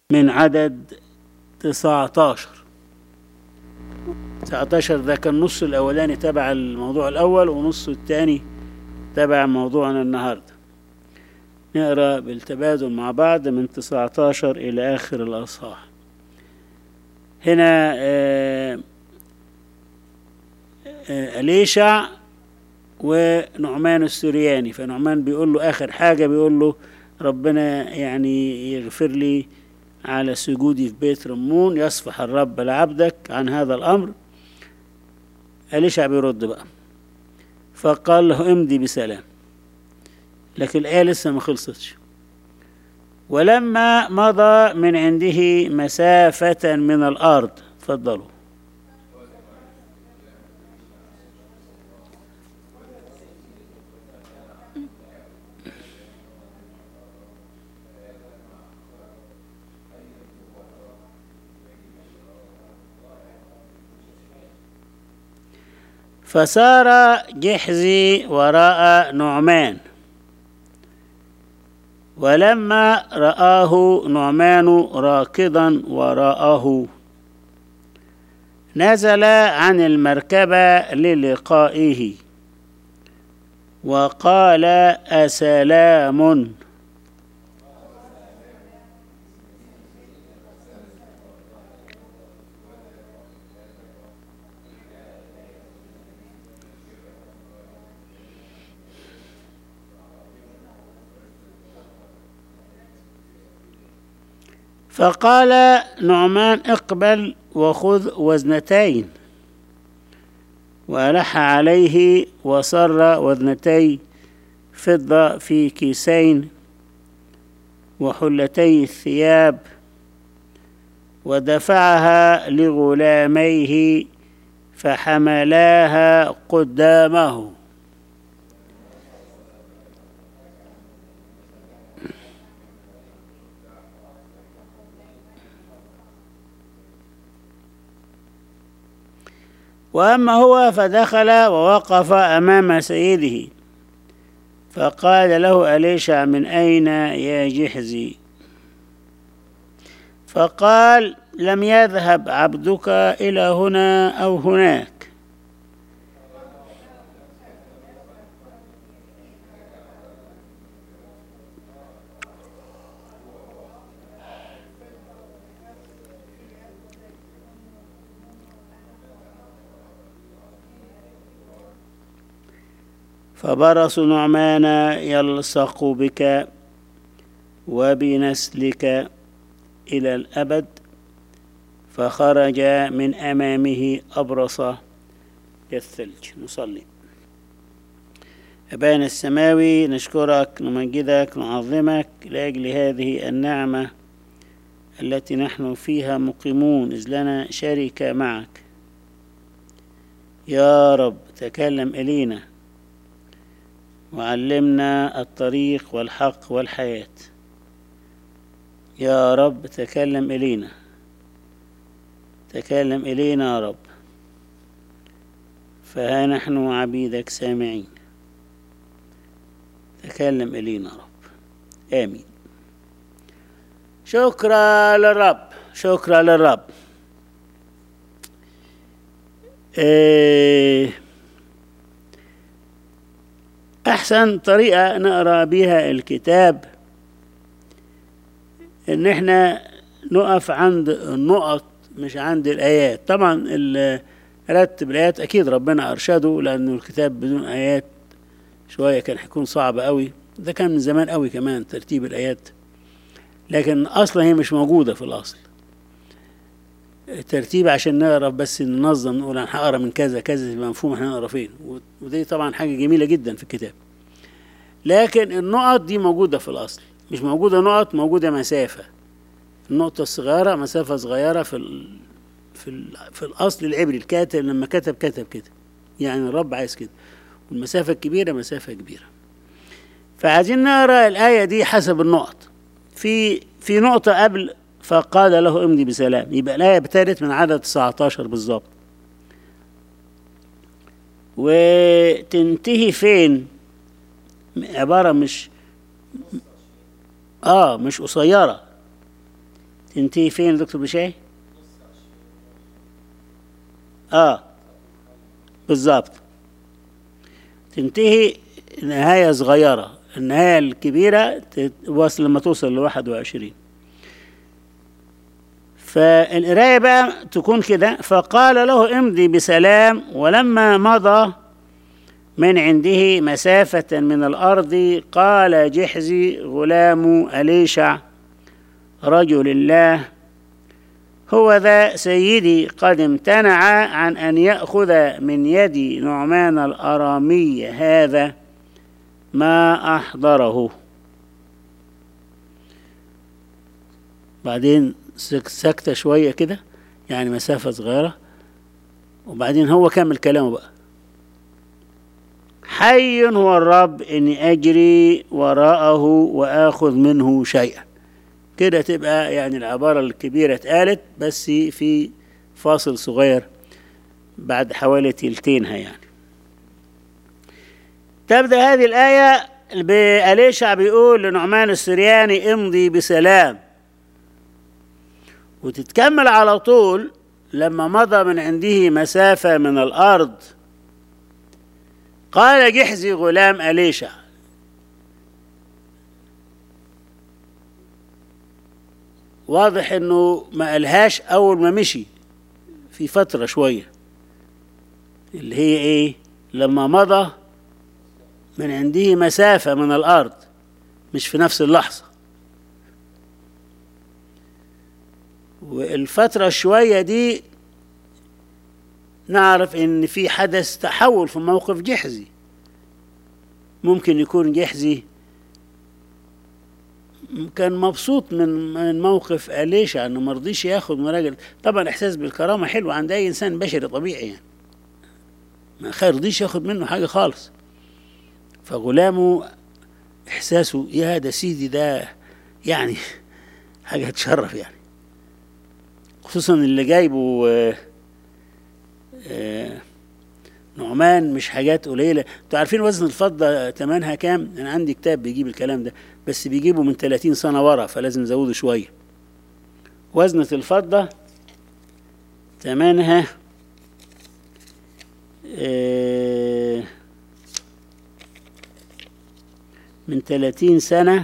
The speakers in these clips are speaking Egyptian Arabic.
من عدد 19 19 ده كان نص الأولاني تبع الموضوع الأول ونص الثاني تبع موضوعنا النهاردة نقرأ بالتبادل مع بعض من 19 إلى آخر الأصحاح هنا آه آه أليشع ونعمان السرياني فنعمان بيقول له آخر حاجة بيقول له ربنا يعني يغفر لي على سجودي في بيت رمون يصفح الرب لعبدك عن هذا الأمر أليشع بيرد بقى فقال له امضي بسلام لكن الآية لسه ما خلصتش ولما مضى من عنده مسافة من الأرض تفضلوا فسار جحزي وراء نعمان ولما رآه نعمان راكضا وراءه نزل عن المركبة للقائه وقال أسلام فقال نعمان اقبل وخذ وزنتين وألح عليه وصر وزنتي فضة في كيسين وحلتي الثياب ودفعها لغلاميه فحملاها قدامه وأما هو فدخل ووقف أمام سيده فقال له أليشع من أين يا جحزي فقال لم يذهب عبدك إلى هنا أو هناك فبرص نعمان يلصق بك وبنسلك إلى الأبد فخرج من أمامه أبرص كالثلج نصلي أبانا السماوي نشكرك نمجدك نعظمك لأجل هذه النعمة التي نحن فيها مقيمون إذ لنا شركة معك يا رب تكلم إلينا وعلمنا الطريق والحق والحياة يا رب تكلم إلينا تكلم إلينا يا رب فها نحن عبيدك سامعين تكلم إلينا يا رب آمين شكرا للرب شكرا للرب إيه أحسن طريقة نقرأ بها الكتاب إن إحنا نقف عند النقط مش عند الآيات طبعا رتب الآيات أكيد ربنا أرشده لأنه الكتاب بدون آيات شوية كان هيكون صعب قوي ده كان من زمان قوي كمان ترتيب الآيات لكن أصلا هي مش موجودة في الأصل الترتيب عشان نعرف بس ننظم نقول انا هقرا من كذا كذا يبقى مفهوم احنا هنقرا فين ودي طبعا حاجه جميله جدا في الكتاب لكن النقط دي موجوده في الاصل مش موجوده نقط موجوده مسافه النقطه الصغيره مسافه صغيره في ال... في ال... في الاصل العبري الكاتب لما كتب كتب كده يعني الرب عايز كده والمسافه الكبيره مسافه كبيره فعايزين نقرا الايه دي حسب النقط في في نقطه قبل فقال له امضي بسلام يبقى الآية ابتدت من عدد 19 بالظبط وتنتهي فين عبارة مش اه مش قصيرة تنتهي فين دكتور بشاي اه بالظبط تنتهي نهاية صغيرة النهاية الكبيرة توصل لما توصل لواحد وعشرين فالقراية بقى تكون كده فقال له امضي بسلام ولما مضى من عنده مسافة من الأرض قال جحزي غلام أليشع رجل الله هو ذا سيدي قد امتنع عن أن يأخذ من يد نعمان الأرامي هذا ما أحضره بعدين سكتة شوية كده يعني مسافة صغيرة وبعدين هو كمل كلامه بقى حي هو الرب إني أجري وراءه وآخذ منه شيئا كده تبقى يعني العبارة الكبيرة اتقالت بس في فاصل صغير بعد حوالي تلتينها يعني تبدأ هذه الآية بأليشع بيقول لنعمان السرياني امضي بسلام وتتكمل على طول لما مضى من عنده مسافة من الأرض قال جحزي غلام أليشع واضح انه ما قالهاش اول ما مشي في فترة شوية اللي هي ايه لما مضى من عنده مسافة من الأرض مش في نفس اللحظة والفترة الشوية دي نعرف ان في حدث تحول في موقف جحزي ممكن يكون جحزي كان مبسوط من من موقف أليشع انه ما رضيش ياخد من راجل طبعا احساس بالكرامه حلو عند اي انسان بشري طبيعي يعني ما رضيش ياخد منه حاجه خالص فغلامه احساسه يا ده سيدي ده يعني حاجه تشرف يعني خصوصا اللي جايبه آه آه نعمان مش حاجات قليله انتوا عارفين وزن الفضه ثمنها كام انا عندي كتاب بيجيب الكلام ده بس بيجيبه من 30 سنه ورا فلازم نزوده شويه وزنة الفضه ثمنها آه من 30 سنه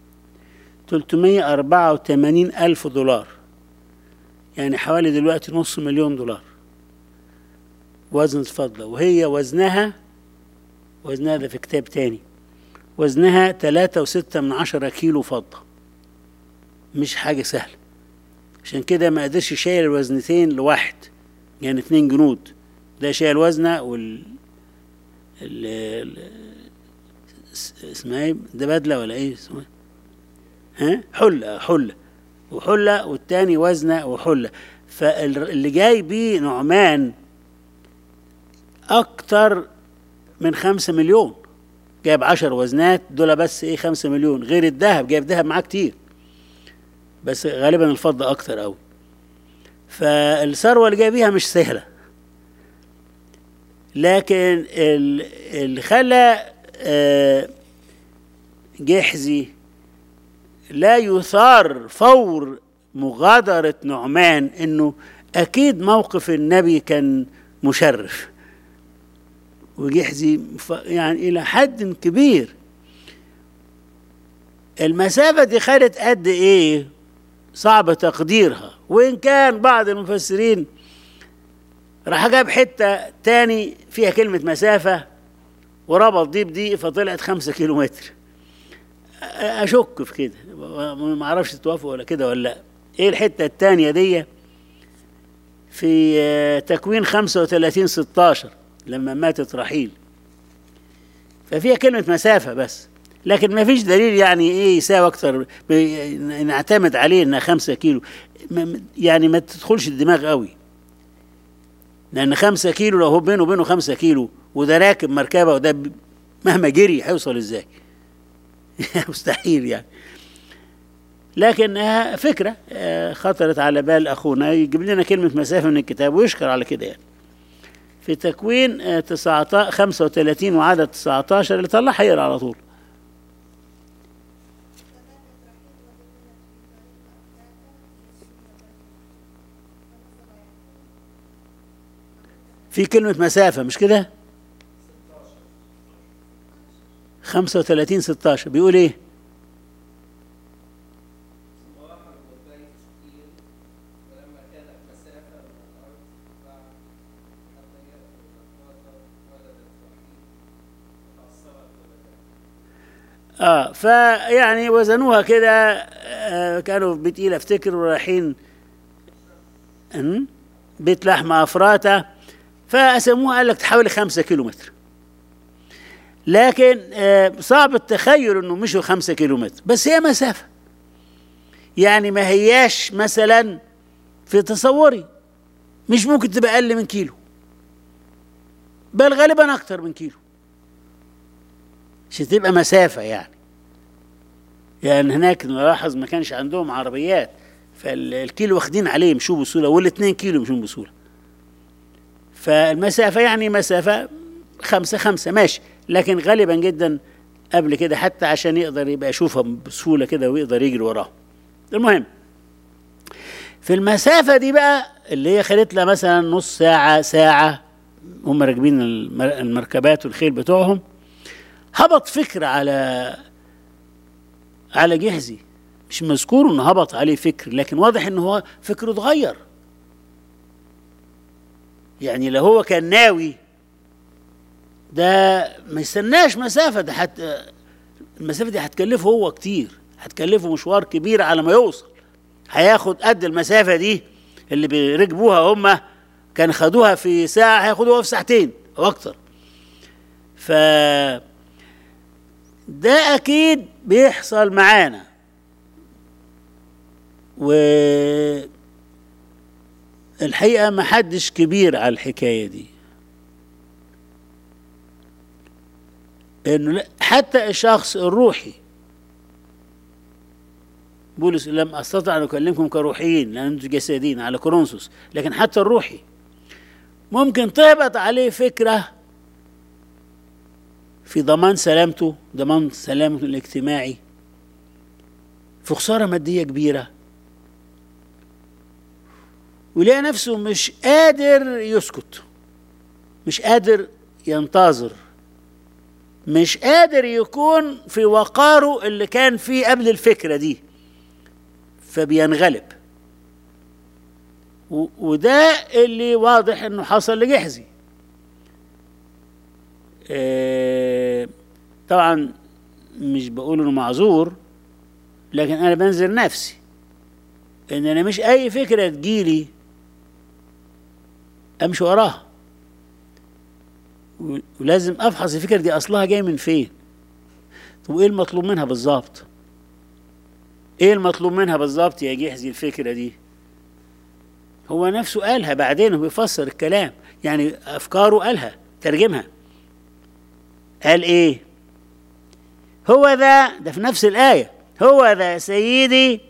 384 ألف دولار يعني حوالي دلوقتي نص مليون دولار وزن الفضة وهي وزنها وزنها ده في كتاب تاني وزنها تلاتة وستة من عشرة كيلو فضة مش حاجة سهلة عشان كده ما قدرش يشيل الوزنتين لواحد يعني اتنين جنود ده شايل وزنه وال ال... ال... اسمها ايه ده بدله ولا ايه اسمها ها حله حله وحله والتاني وزنه وحله فاللي جاي بيه نعمان أكتر من خمسة مليون جايب عشر وزنات دول بس إيه خمسة مليون غير الذهب جايب ذهب معاه كتير بس غالبا الفضة أكتر أوي فالثروة اللي جايبيها مش سهلة لكن اللي خلى جحزي لا يثار فور مغادرة نعمان انه اكيد موقف النبي كان مشرف وجحزي يعني الى حد كبير المسافة دي خدت قد ايه صعب تقديرها وان كان بعض المفسرين راح جاب حتة تاني فيها كلمة مسافة وربط دي بدي فطلعت خمسة كيلو متر اشك في كده ما اعرفش توافقوا ولا كده ولا لا ايه الحته الثانيه دي في تكوين 35 16 لما ماتت رحيل ففيها كلمه مسافه بس لكن ما فيش دليل يعني ايه يساوي اكتر نعتمد عليه انها خمسة كيلو يعني ما تدخلش الدماغ قوي لان خمسة كيلو لو هو بينه وبينه خمسة كيلو وده راكب مركبه وده مهما جري هيوصل ازاي مستحيل يعني لكنها فكرة خطرت على بال أخونا يجيب لنا كلمة مسافة من الكتاب ويشكر على كده يعني في تكوين 19 35 وعدد 19 اللي طلعها يقرا على طول في كلمة مسافة مش كده 35 16 بيقول ايه اه فيعني وزنوها كده آه كانوا في بيت ايل افتكر رايحين أم؟ بيت لحمة افراته فقسموها قال لك حوالي خمسة كيلو متر لكن آه صعب التخيل انه مشوا خمسة كيلو متر بس هي مسافة يعني ما هياش مثلا في تصوري مش ممكن تبقى اقل من كيلو بل غالبا اكتر من كيلو عشان تبقى مسافة يعني يعني هناك نلاحظ ما كانش عندهم عربيات فالكيلو واخدين عليه يمشوا بسهولة والاثنين كيلو يمشون بسهولة فالمسافة يعني مسافة خمسة خمسة ماشي لكن غالبا جدا قبل كده حتى عشان يقدر يبقى يشوفها بسهولة كده ويقدر يجري وراها المهم في المسافة دي بقى اللي هي خدت لها مثلا نص ساعة ساعة هم راكبين المركبات والخيل بتوعهم هبط فكر على على جهزي مش مذكور انه هبط عليه فكر لكن واضح ان هو فكره اتغير يعني لو هو كان ناوي ده ما يستناش مسافة ده حت المسافة دي هتكلفه هو كتير هتكلفه مشوار كبير على ما يوصل هياخد قد المسافة دي اللي بيركبوها هم كان خدوها في ساعة هياخدوها في ساعتين أو أكتر ف ده أكيد بيحصل معانا و الحقيقة ما حدش كبير على الحكاية دي انه حتى الشخص الروحي بولس لم استطع ان اكلمكم كروحيين لان انتم جسديين على كورنثوس لكن حتى الروحي ممكن تهبط عليه فكره في ضمان سلامته ضمان سلامته الاجتماعي في خساره ماديه كبيره ويلاقي نفسه مش قادر يسكت مش قادر ينتظر مش قادر يكون في وقاره اللي كان فيه قبل الفكره دي فبينغلب وده اللي واضح انه حصل لجحزي اه طبعا مش بقول انه معذور لكن انا بنزل نفسي ان انا مش اي فكره تجيلي امشي وراها ولازم افحص الفكره دي اصلها جاي من فين طب ايه المطلوب منها بالظبط ايه المطلوب منها بالظبط يا جحزي الفكره دي هو نفسه قالها بعدين هو بيفسر الكلام يعني افكاره قالها ترجمها قال ايه هو ذا ده في نفس الايه هو ذا سيدي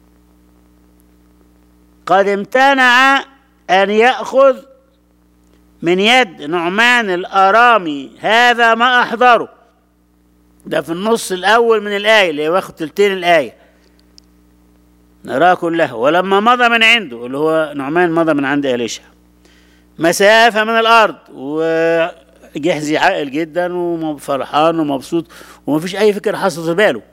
قد امتنع ان ياخذ من يد نعمان الارامي هذا ما احضره ده في النص الاول من الايه اللي واخد تلتين الايه نراه كلها ولما مضى من عنده اللي هو نعمان مضى من عند اليشع مسافه من الارض وجحزي عاقل جدا وفرحان ومبسوط ومفيش اي فكره حصلت في باله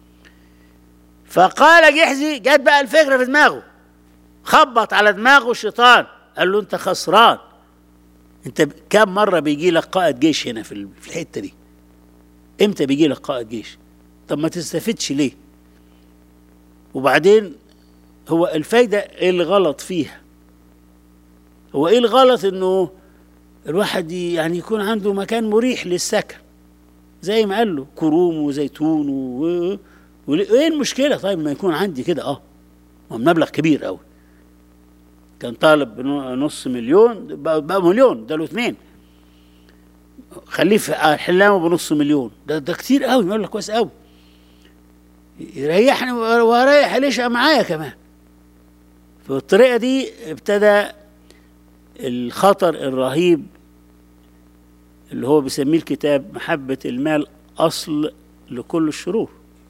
فقال جحزي جت بقى الفكره في دماغه خبط على دماغه الشيطان قال له انت خسران انت كم مره بيجي لك قائد جيش هنا في الحته دي امتى بيجي لك قائد جيش طب ما تستفدش ليه وبعدين هو الفايده ايه الغلط فيها هو ايه الغلط انه الواحد يعني يكون عنده مكان مريح للسكن زي ما قال له كروم وزيتون و... وايه المشكله طيب ما يكون عندي كده اه مبلغ كبير قوي كان طالب نص مليون بقى مليون ده له اثنين خليه في حلامه بنص مليون ده ده كتير قوي يقول لك كويس قوي يريحني واريح ليش معايا كمان فالطريقه دي ابتدى الخطر الرهيب اللي هو بيسميه الكتاب محبة المال أصل لكل الشرور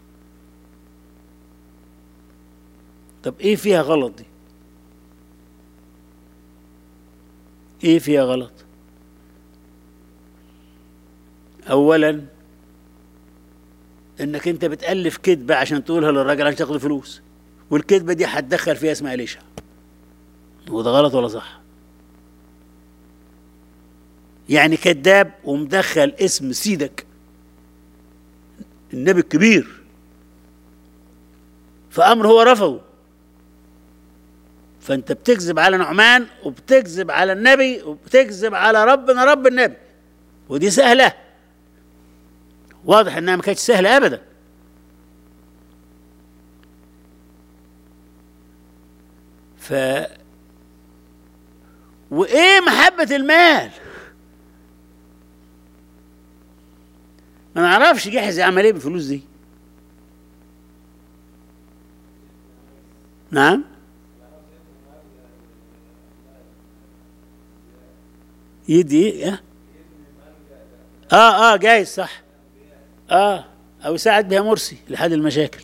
طب ايه فيها غلط دي ايه فيها غلط اولا انك انت بتالف كذبه عشان تقولها للراجل عشان تاخد فلوس والكذبه دي هتدخل فيها اسمها ليشع وده غلط ولا صح يعني كذاب ومدخل اسم سيدك النبي الكبير فامر هو رفضه فانت بتكذب على نعمان وبتكذب على النبي وبتكذب على ربنا رب النبي ودي سهله واضح انها ما كانتش سهله ابدا ف وايه محبه المال ما نعرفش جحز عمل ايه بالفلوس دي نعم يدي ايه اه اه جايز صح اه او يساعد بها مرسي لحل المشاكل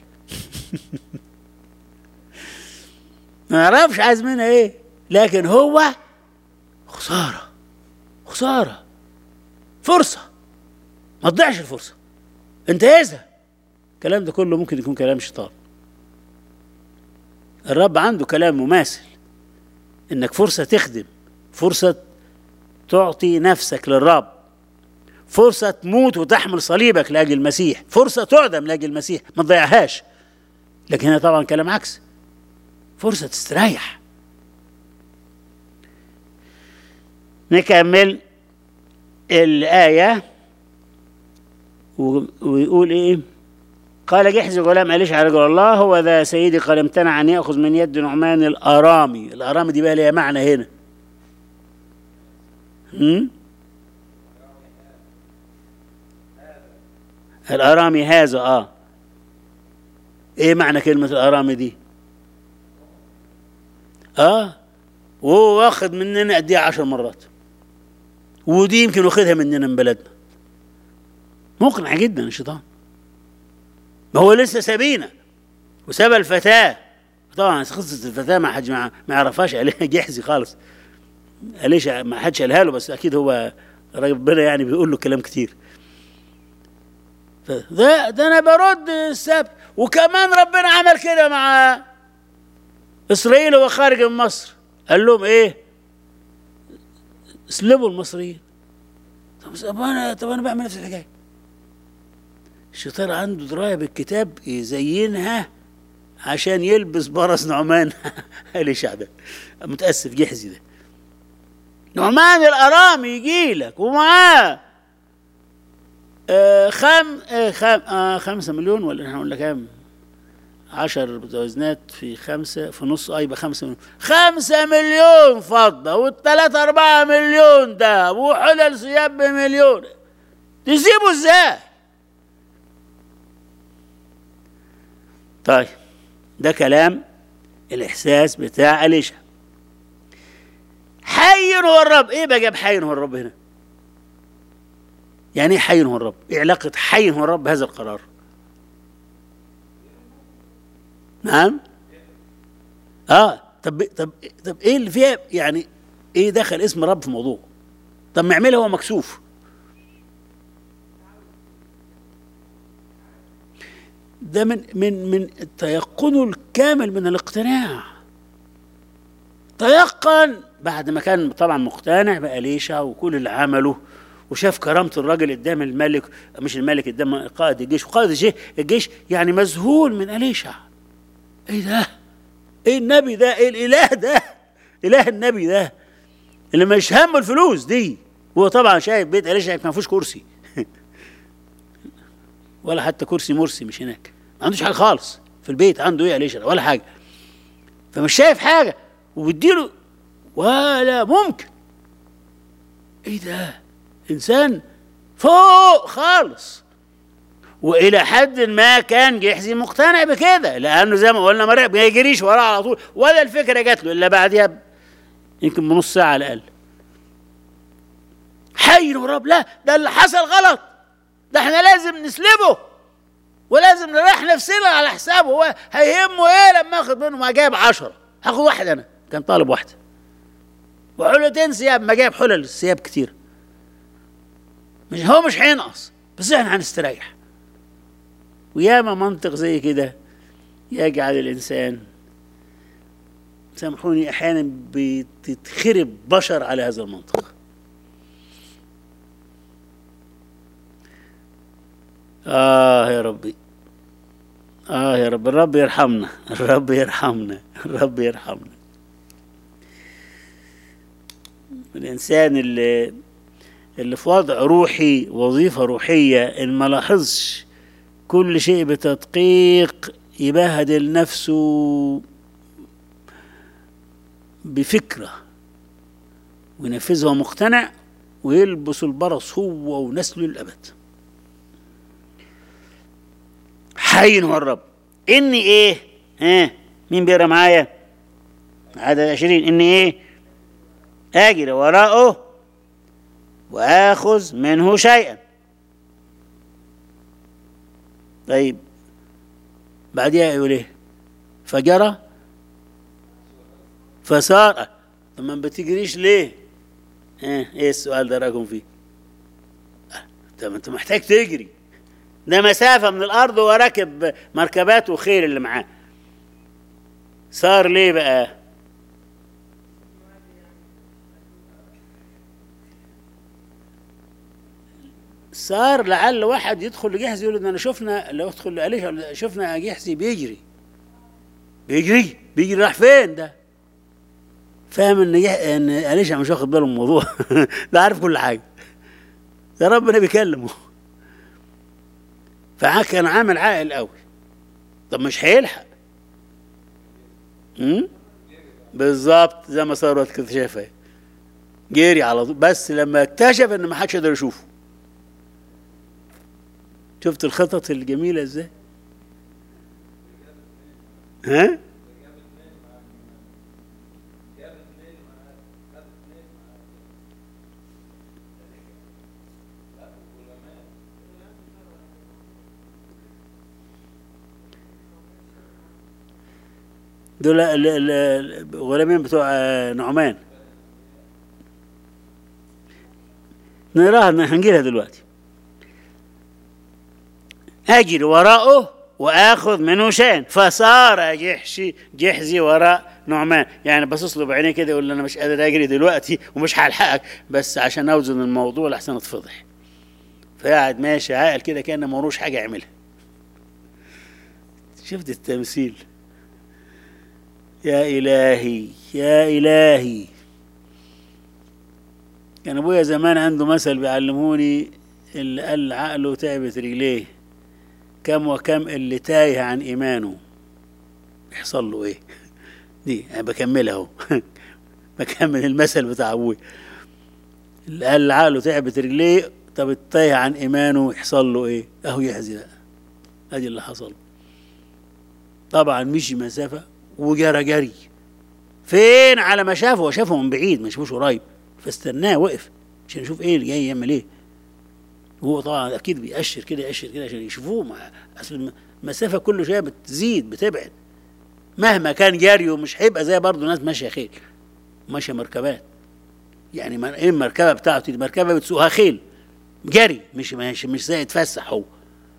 ما نعرفش عايز منها ايه لكن هو خساره خساره فرصه ما تضيعش الفرصه انتهزها الكلام ده كله ممكن يكون كلام شيطان الرب عنده كلام مماثل انك فرصه تخدم فرصه تعطي نفسك للرب فرصة تموت وتحمل صليبك لأجل المسيح فرصة تعدم لأجل المسيح ما تضيعهاش لكن هنا طبعا كلام عكس فرصة تستريح نكمل الآية ويقول إيه قال جحز غلام أليش على رجل الله هو ذا سيدي قال امتنع أن يأخذ من يد نعمان الأرامي الأرامي دي بقى ليها معنى هنا هم؟ الأرامي هذا آه إيه معنى كلمة الأرامي دي آه وهو واخد مننا قد إيه عشر مرات ودي يمكن واخدها مننا من بلدنا مقنع جدا الشيطان ما هو لسه سابينا وساب الفتاة طبعا قصة الفتاة ما حد ما يعرفهاش عليها جحزي خالص ليش ما حدش قالها له بس اكيد هو ربنا يعني بيقول له كلام كتير ده ده انا برد السبت وكمان ربنا عمل كده مع اسرائيل وهو خارج من مصر قال لهم ايه اسلبوا المصريين طب انا طب انا بعمل نفس الحكايه الشيطان عنده درايه بالكتاب يزينها عشان يلبس برص نعمان ليش ده متاسف جحزي ده نعمان الارامي يجي لك ومعاه آه خم آه خم آه خمسة مليون ولا احنا قلنا كام؟ عشر متوازنات في خمسة في نص اه يبقى خمسة مليون خمسة مليون فضة والتلاتة أربعة مليون دهب وحلل ثياب بمليون تسيبه ازاي؟ طيب ده كلام الإحساس بتاع أليشا حي هو الرب ايه بقى جاب حي هو الرب هنا يعني ايه حي هو الرب ايه علاقة حي هو الرب بهذا القرار نعم اه طب طب طب ايه اللي فيها يعني ايه دخل اسم رب في الموضوع طب ما يعملها هو مكسوف ده من من من تيقنه الكامل من الاقتناع تيقن بعد ما كان طبعا مقتنع بأليشا وكل اللي عمله وشاف كرامة الراجل قدام الملك مش الملك قدام قائد الجيش وقائد الجيش, الجيش يعني مذهول من أليشا ايه ده ايه النبي ده ايه الاله ده اله النبي ده اللي مش همه الفلوس دي هو طبعا شايف بيت أليشا ما فيهوش كرسي ولا حتى كرسي مرسي مش هناك ما عندوش حاجه خالص في البيت عنده ايه أليشا ولا حاجه فمش شايف حاجه وبيديله ولا ممكن ايه ده انسان فوق خالص والى حد ما كان جحزي مقتنع بكده لانه زي ما قلنا مرة ما يجريش وراه على طول ولا الفكره جات له الا بعدها يمكن بنص ساعه على الاقل حي ورب لا ده اللي حصل غلط ده احنا لازم نسلبه ولازم نريح نفسنا على حسابه هو هيهمه ايه لما اخد منه ما جايب عشرة هاخد واحد انا كان طالب واحده وحلتين ثياب ما جايب حلل ثياب كتير مش هو مش هينقص بس احنا هنستريح وياما منطق زي كده يجعل الانسان سامحوني احيانا بتتخرب بشر على هذا المنطق اه يا ربي اه يا رب الرب يرحمنا الرب يرحمنا الرب يرحمنا الانسان اللي اللي في وضع روحي وظيفه روحيه ان ما لاحظش كل شيء بتدقيق يبهدل نفسه بفكره وينفذها مقتنع ويلبس البرص هو ونسله للابد حي هو الرب اني ايه ها مين بيقرا معايا عدد عشرين اني ايه اجري وراءه واخذ منه شيئا طيب بعديها يقول ايه فجرى فسار طب ما بتجريش ليه اه ايه السؤال ده راكم فيه آه، طب انت محتاج تجري ده مسافة من الأرض وراكب مركبات وخيل اللي معاه صار ليه بقى صار لعل واحد يدخل لجهز يقول ان انا شفنا لو يدخل لأليش شفنا جحزي بيجري بيجري بيجري راح فين ده فاهم ان جح... ان أليشع مش واخد باله من الموضوع ده عارف كل حاجه ده ربنا بيكلمه فكان عامل عاقل قوي طب مش هيلحق امم بالظبط زي ما ثروت كده شايفها جري على طول بس لما اكتشف ان ما حدش يقدر يشوفه شفت الخطط الجميله ازاي ها دول ال- ال- الغلامين بتوع آه، نعمان نراها هنجيلها دلوقتي اجري وراءه واخذ منه شيء فصار جحشي جحزي وراء نعمان يعني باصص له بعينيه كده يقول له انا مش قادر اجري دلوقتي ومش هلحقك بس عشان اوزن الموضوع لحسن اتفضح فقاعد ماشي عاقل كده كان ملوش حاجه يعملها شفت التمثيل يا إلهي يا إلهي كان أبويا زمان عنده مثل بيعلموني اللي قال عقله تعبت رجليه كم وكم اللي تايه عن إيمانه يحصل له إيه دي أنا بكملها أهو بكمل المثل بتاع أبويا اللي قال عقله تعبت رجليه طب التايه عن إيمانه يحصل له إيه أهو يحزن بقى أدي اللي حصل طبعا مشي مسافة وجرى جري فين على ما شافه هو شافه من بعيد ما شافوش قريب فاستناه وقف عشان يشوف ايه اللي جاي يعمل ايه وهو طبعا اكيد بيأشر كده يأشر كده عشان يشوفوه مع اصل المسافه كل شويه بتزيد بتبعد مهما كان جريه مش هيبقى زي برضه ناس ماشيه خيل ماشيه مركبات يعني ما- ايه المركبه بتاعته دي مركبه بتسوقها خيل جري مش مش مش زي يتفسح هو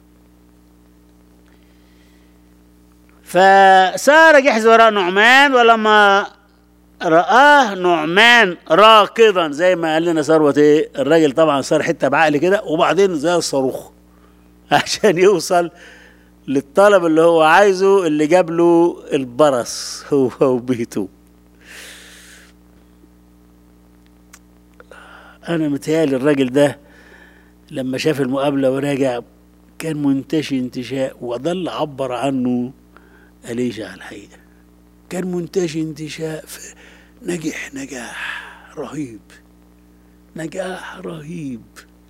فسار جحز وراء نعمان ولما رآه نعمان راكضا زي ما قال لنا ثروت ايه الراجل طبعا صار حته بعقل كده وبعدين زي الصاروخ عشان يوصل للطلب اللي هو عايزه اللي جاب له البرص هو وبيته انا متهيألي الراجل ده لما شاف المقابله وراجع كان منتشي انتشاء وظل عبر عنه أليشع الحقيقة كان منتشي انتشاء ف- نجح نجاح رهيب نجاح رهيب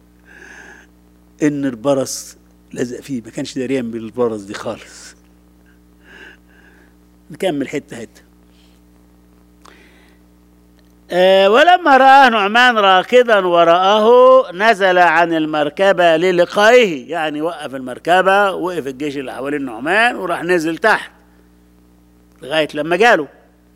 ان البرص لزق فيه ما كانش دريان بالبرص دي خالص نكمل حته حته آه، ولما رآه نعمان راكضا وراءه نزل عن المركبة للقائه يعني وقف المركبة وقف الجيش اللي حوالين نعمان وراح نزل تحت لغاية لما جاله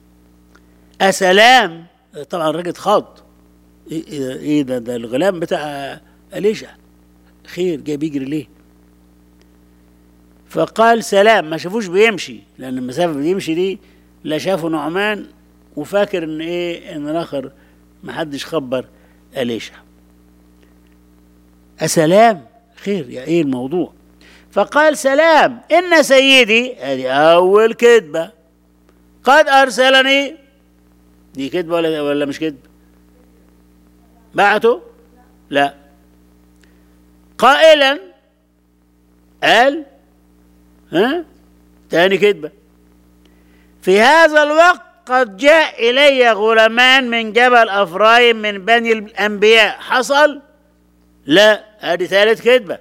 أسلام طبعا الراجل خاض إيه- إيه إيه ده ده الغلام بتاع أليشع خير جاي بيجري ليه فقال سلام ما شافوش بيمشي لان المسافه بيمشي دي لا شافوا نعمان وفاكر ان ايه ان الاخر ما حدش خبر اليشع اسلام خير يا ايه الموضوع فقال سلام ان سيدي هذه اول كذبه قد ارسلني دي كذبه ولا ولا مش كذبه بعته لا قائلا قال ها تاني كذبه في هذا الوقت قد جاء إلي غلامان من جبل أفرايم من بني الأنبياء حصل لا هذه ثالث كذبة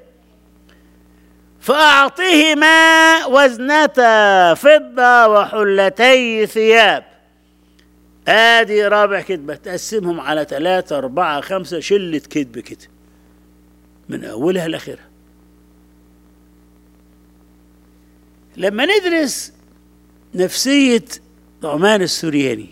فأعطيهما وزنتا فضة وحلتي ثياب ادي رابع كذبة تقسمهم على ثلاثة أربعة خمسة شلة كذب كده من أولها لآخرها لما ندرس نفسية نعمان السورياني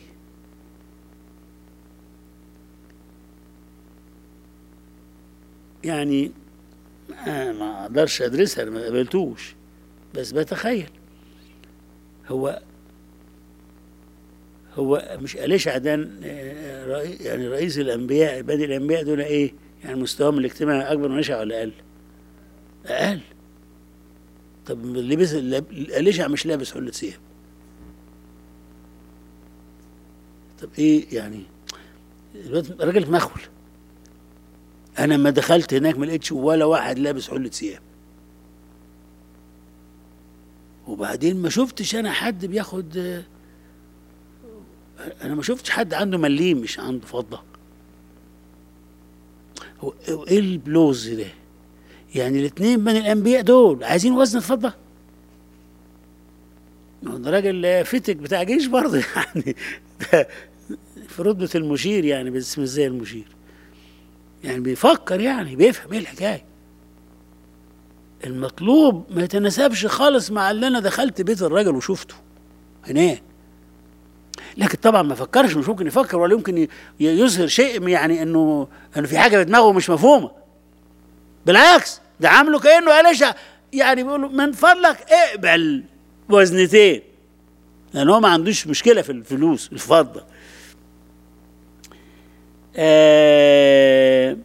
يعني ما اقدرش ادرسها انا ما قابلتوش بس بتخيل هو هو مش أليشع ده يعني رئيس الأنبياء بادئ الأنبياء دول إيه؟ يعني مستواهم الاجتماعي أكبر من أليشع ولا أقل؟ أقل طب لبس أليشع مش لابس حلة ثياب طب ايه يعني الراجل مخول انا لما دخلت هناك ما لقيتش ولا واحد لابس حله ثياب وبعدين ما شفتش انا حد بياخد انا ما شفتش حد عنده مليم مش عنده فضه هو ايه البلوز ده يعني الاثنين من الانبياء دول عايزين وزن فضه ده راجل فتك بتاع جيش برضه يعني في رتبة المشير يعني بس مش زي المشير يعني بيفكر يعني بيفهم ايه الحكاية المطلوب ما يتناسبش خالص مع اللي انا دخلت بيت الراجل وشفته هناك لكن طبعا ما فكرش مش ممكن يفكر ولا يمكن يظهر شيء يعني انه انه في حاجه في دماغه مش مفهومه بالعكس ده عامله كانه قالش يعني بيقول له من فضلك اقبل وزنتين لان هو ما عندوش مشكله في الفلوس الفضه آه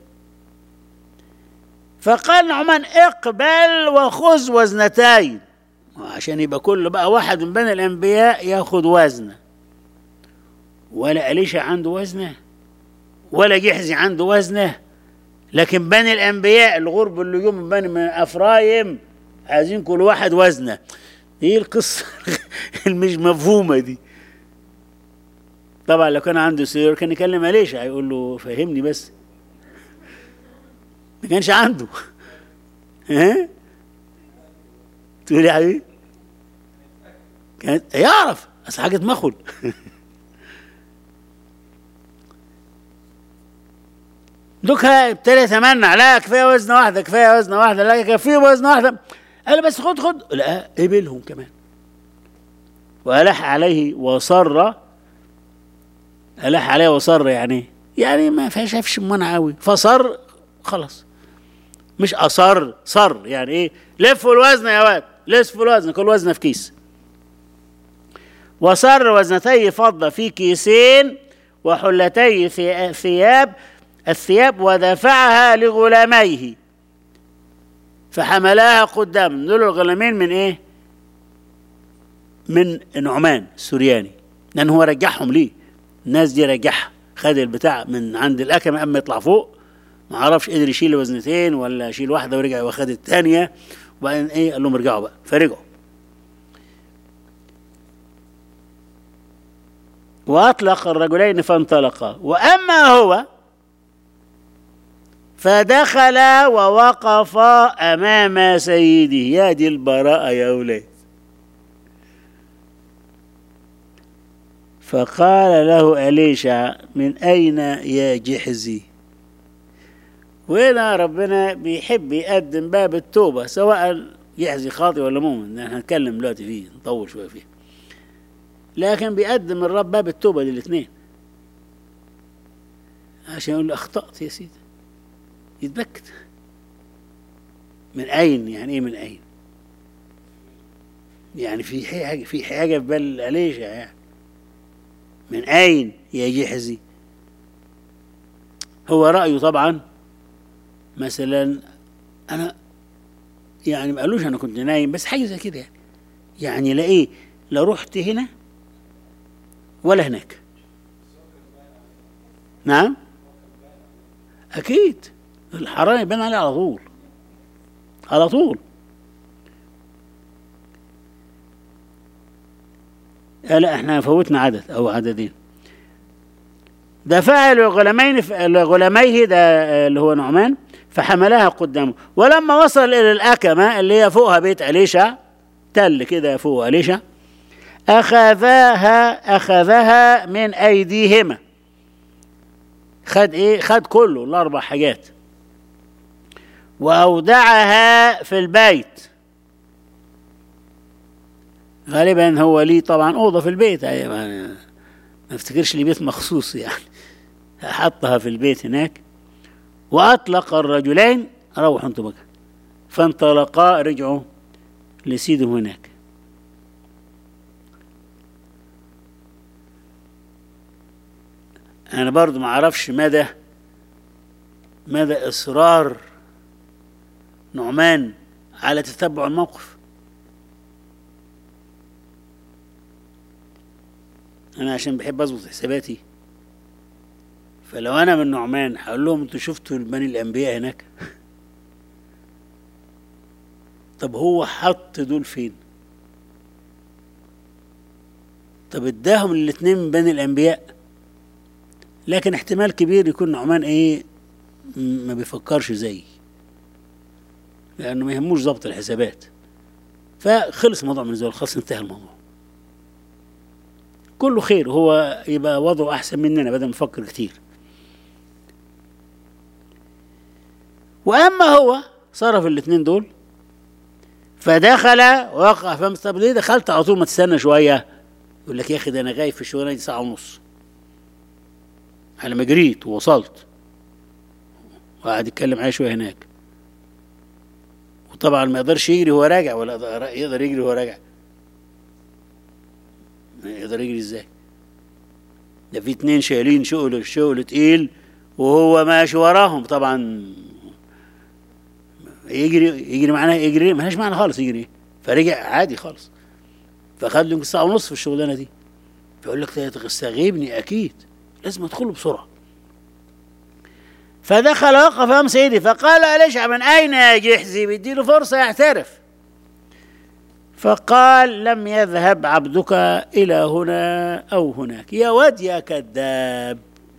فقال نعمان اقبل وخذ وزنتين عشان يبقى كل بقى واحد من بني الانبياء ياخد وزنه ولا أليشا عنده وزنه ولا جحزي عنده وزنه لكن بني الانبياء الغرب اللي جم من بني من افرايم عايزين كل واحد وزنه ايه القصه المش مفهومه دي طبعا لو كان عنده سير كان يكلم ليش هيقول له فهمني بس ما كانش عنده ها تقول يا حبيبي كانت يعرف بس حاجه مخل دوكها ابتدى يتمنع لا كفايه وزنه واحده كفايه وزنه واحده لا كفايه وزنه واحده قال بس خد خد لا قبلهم كمان والح عليه وصر ألح عليه وصر يعني يعني ما فيهاش شافش منع قوي فصر خلاص مش أصر صر يعني إيه لفوا الوزن يا واد لفوا الوزن كل وزنه في كيس وصر وزنتي فضة في كيسين وحلتي ثياب الثياب ودفعها لغلاميه فحملاها قدام دول الغلامين من ايه من نعمان السورياني لان هو رجعهم ليه الناس دي رجعها خد البتاع من عند الاكمه اما يطلع فوق ما عرفش قدر يشيل وزنتين ولا يشيل واحده ورجع واخد الثانيه وبعدين ايه قال لهم ارجعوا بقى فرجعوا واطلق الرجلين فانطلقا واما هو فدخل ووقف امام سيده يا دي البراءه يا اولاد فقال له أليشع من أين يا جحزي وهنا ربنا بيحب يقدم باب التوبة سواء يحزي خاطئ ولا مؤمن احنا هنتكلم دلوقتي فيه نطول شوية فيه لكن بيقدم الرب باب التوبة للاثنين عشان يقول له أخطأت يا سيدي يتبكت من أين يعني إيه من أين يعني في حاجة في حاجة في بال أليشع يعني من أين يا جحزي هو رأيه طبعا مثلا أنا يعني ما قالوش أنا كنت نايم بس حاجة زي كده يعني يعني لا إيه لا رحت هنا ولا هناك نعم أكيد الحرام يبان عليه على طول على طول آه لا احنا فوتنا عدد او عددين ده فعل غلامين غلاميه ده اللي هو نعمان فحملها قدامه ولما وصل الى الاكمه اللي هي فوقها بيت اليشع تل كده فوق اليشع اخذها اخذها من ايديهما خد ايه خد كله الاربع حاجات واودعها في البيت غالبا هو ليه طبعا اوضه في البيت يعني ما ما افتكرش ليه بيت مخصوص يعني حطها في البيت هناك واطلق الرجلين روحوا انتم بقى فانطلقا رجعوا لسيدهم هناك انا برضو ما اعرفش مدى مدى اصرار نعمان على تتبع الموقف انا عشان بحب اظبط حساباتي فلو انا من نعمان هقول لهم انتوا شفتوا بني الانبياء هناك طب هو حط دول فين طب اداهم الاتنين من بني الانبياء لكن احتمال كبير يكون نعمان ايه ما بيفكرش زيي لانه ما يهموش ضبط الحسابات فخلص الموضوع من زول خلاص انتهى الموضوع كله خير هو يبقى وضعه احسن مننا بدل ما نفكر كتير واما هو صرف الاثنين دول فدخل وقع فهمت طب ليه دخلت على طول ما تستنى شويه يقول لك يا اخي ده انا غايب في الشغلانه دي ساعه ونص على ما جريت ووصلت وقعد يتكلم معايا شويه هناك وطبعا ما يقدرش يجري وهو راجع ولا يقدر يجري وهو راجع يقدر يجري ازاي ده في اتنين شايلين شغل شغل تقيل وهو ماشي وراهم طبعا يجري يجري معناه يجري ملهاش معنى خالص يجري فرجع عادي خالص فخد له ساعه ونص في الشغلانه دي فيقول لك ده تستغيبني اكيد لازم ادخله بسرعه فدخل وقف امام سيدي فقال ليش من اين يا جحزي بيديله فرصه يعترف فقال لم يذهب عبدك الى هنا او هناك يا واد يا كذاب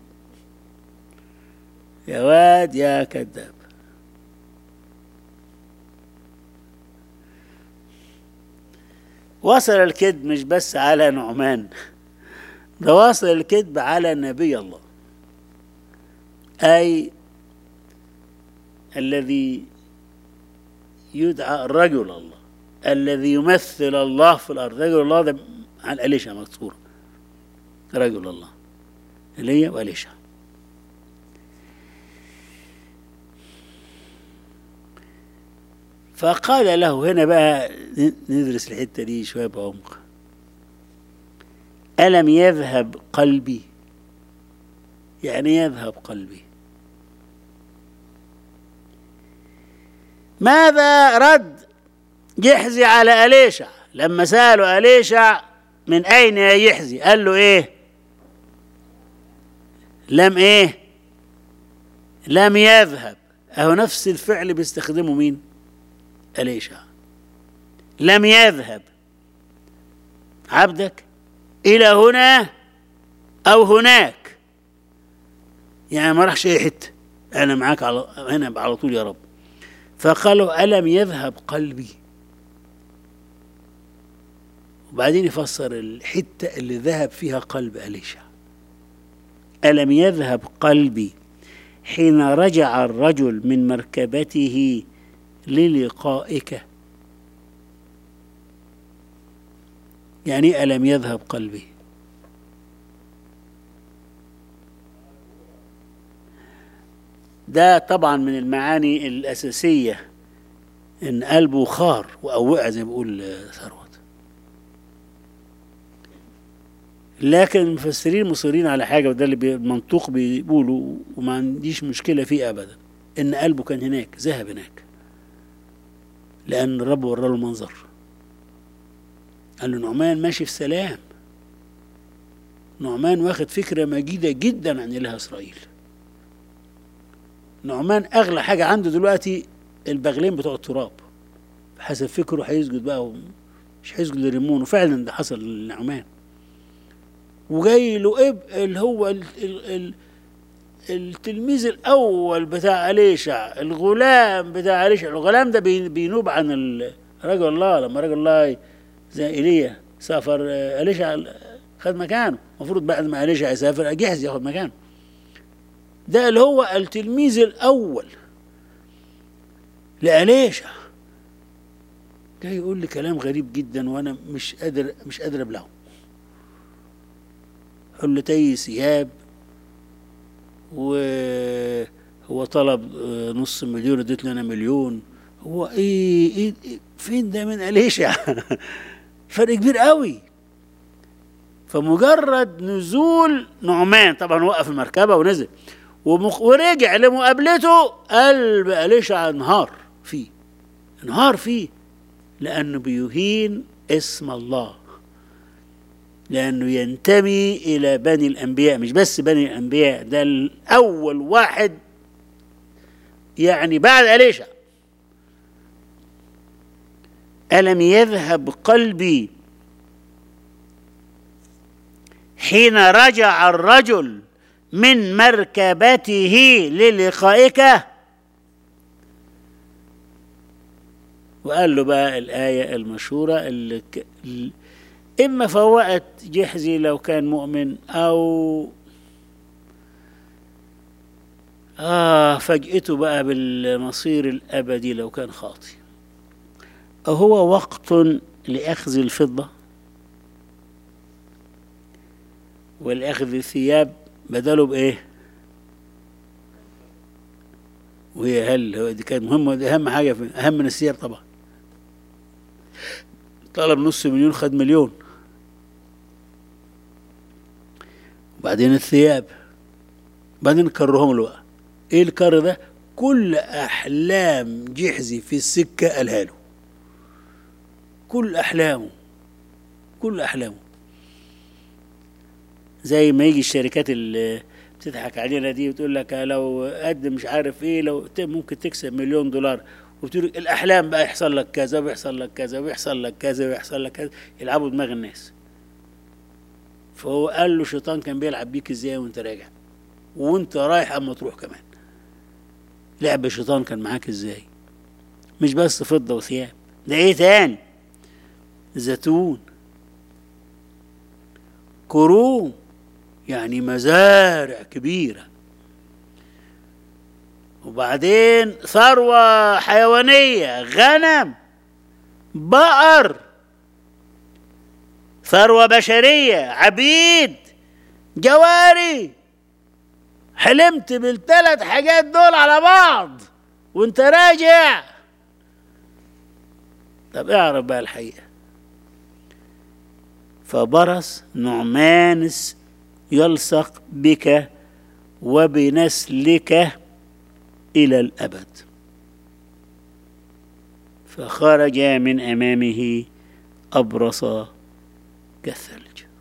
يا واد يا كذاب وصل الكذب مش بس على نعمان ده وصل الكذب على نبي الله أي الذي يدعى رجل الله الذي يمثل الله في الأرض رجل الله ده عن أليشا مذكورة رجل الله ايليا وأليشا فقال له هنا بقى ندرس الحتة دي شوية بعمق ألم يذهب قلبي يعني يذهب قلبي ماذا رد جحزي على أليشع لما سألوا أليشع من أين يا يحزي قال له إيه لم إيه لم يذهب أهو نفس الفعل بيستخدمه مين أليشع لم يذهب عبدك إلى هنا أو هناك يعني ما راحش أي حتة أنا معاك على هنا على طول يا رب فقالوا ألم يذهب قلبي وبعدين يفسر الحتة اللي ذهب فيها قلب أليشع ألم يذهب قلبي حين رجع الرجل من مركبته للقائك يعني ألم يذهب قلبي ده طبعا من المعاني الأساسية ان قلبه خار وقوقع زي ما بيقول آه، ثروت لكن المفسرين مصرين على حاجه وده اللي بي- المنطوق بيقولوا وما عنديش مشكله فيه ابدا ان قلبه كان هناك ذهب هناك لان الرب ورى له المنظر قال له نعمان ماشي في سلام نعمان واخد فكره مجيده جدا عن اله اسرائيل نعمان اغلى حاجه عنده دلوقتي البغلين بتوع التراب حسب فكره هيسجد بقى مش هيسجد لريمون وفعلا ده حصل لنعمان وجاي له اب اللي هو ال ال ال التلميذ الاول بتاع اليشع الغلام بتاع اليشع الغلام ده بي- بينوب عن ال- رجل الله لما رجل الله زي ايليا سافر آه، اليشع خد مكانه المفروض بعد ما اليشع يسافر جهز ياخد مكانه ده اللي هو التلميذ الاول لأليشع جاي يقول لي كلام غريب جدا وانا مش قادر مش قادر ابلعه حلتي ثياب وهو طلب آه، نص مليون اديت له انا مليون هو ايه, إيه, إيه فين ده من اليشع فرق كبير قوي فمجرد نزول نعمان طبعا وقف المركبه ونزل ومخ... ورجع لمقابلته قلب اليشع انهار فيه انهار فيه لانه بيهين اسم الله لأنه ينتمي إلى بني الأنبياء مش بس بني الأنبياء ده الأول واحد يعني بعد أليشع ألم يذهب قلبي حين رجع الرجل من مركبته للقائك وقال له بقى الآية المشهورة اللي ك... إما فوقت جحزي لو كان مؤمن أو آه فجأته بقى بالمصير الأبدي لو كان خاطي أهو وقت لأخذ الفضة والأخذ الثياب بدله بإيه؟ وهي هل هو دي كانت مهمة دي أهم حاجة في أهم من الثياب طبعا طلب نص مليون خد مليون وبعدين الثياب بعدين كرهم له بقى ايه الكر ده كل احلام جحزي في السكه قالها له كل احلامه كل احلامه زي ما يجي الشركات اللي بتضحك علينا دي وتقول لك لو قد مش عارف ايه لو ت- ممكن تكسب مليون دولار وبتقول لك الاحلام بقى يحصل لك كذا ويحصل لك كذا ويحصل لك كذا ويحصل لك كذا يلعبوا دماغ الناس فهو قال له الشيطان كان بيلعب بيك ازاي وانت راجع وانت رايح اما تروح كمان لعب الشيطان كان معاك ازاي مش بس فضة وثياب ده ايه تاني زيتون كروم يعني مزارع كبيرة وبعدين ثروة حيوانية غنم بقر ثروة بشرية عبيد جواري حلمت بالثلاث حاجات دول على بعض وانت راجع طب اعرف بقى الحقيقة فبرص نعمان يلصق بك وبنسلك إلى الأبد فخرج من أمامه أبرص كالثلج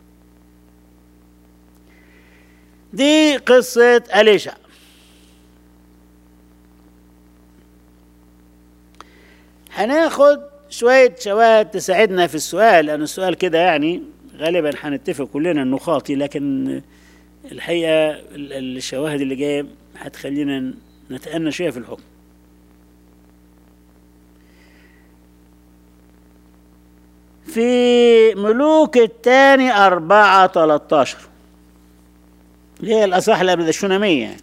دي قصة أليشع هناخد شوية شواهد تساعدنا في السؤال لأن السؤال كده يعني غالبا هنتفق كلنا انه خاطي لكن الحقيقة ال- الشواهد اللي جاية هتخلينا نتأنى شوية في الحكم في ملوك الثاني أربعة 13 اللي هي الأصح اللي قبل الشونامية يعني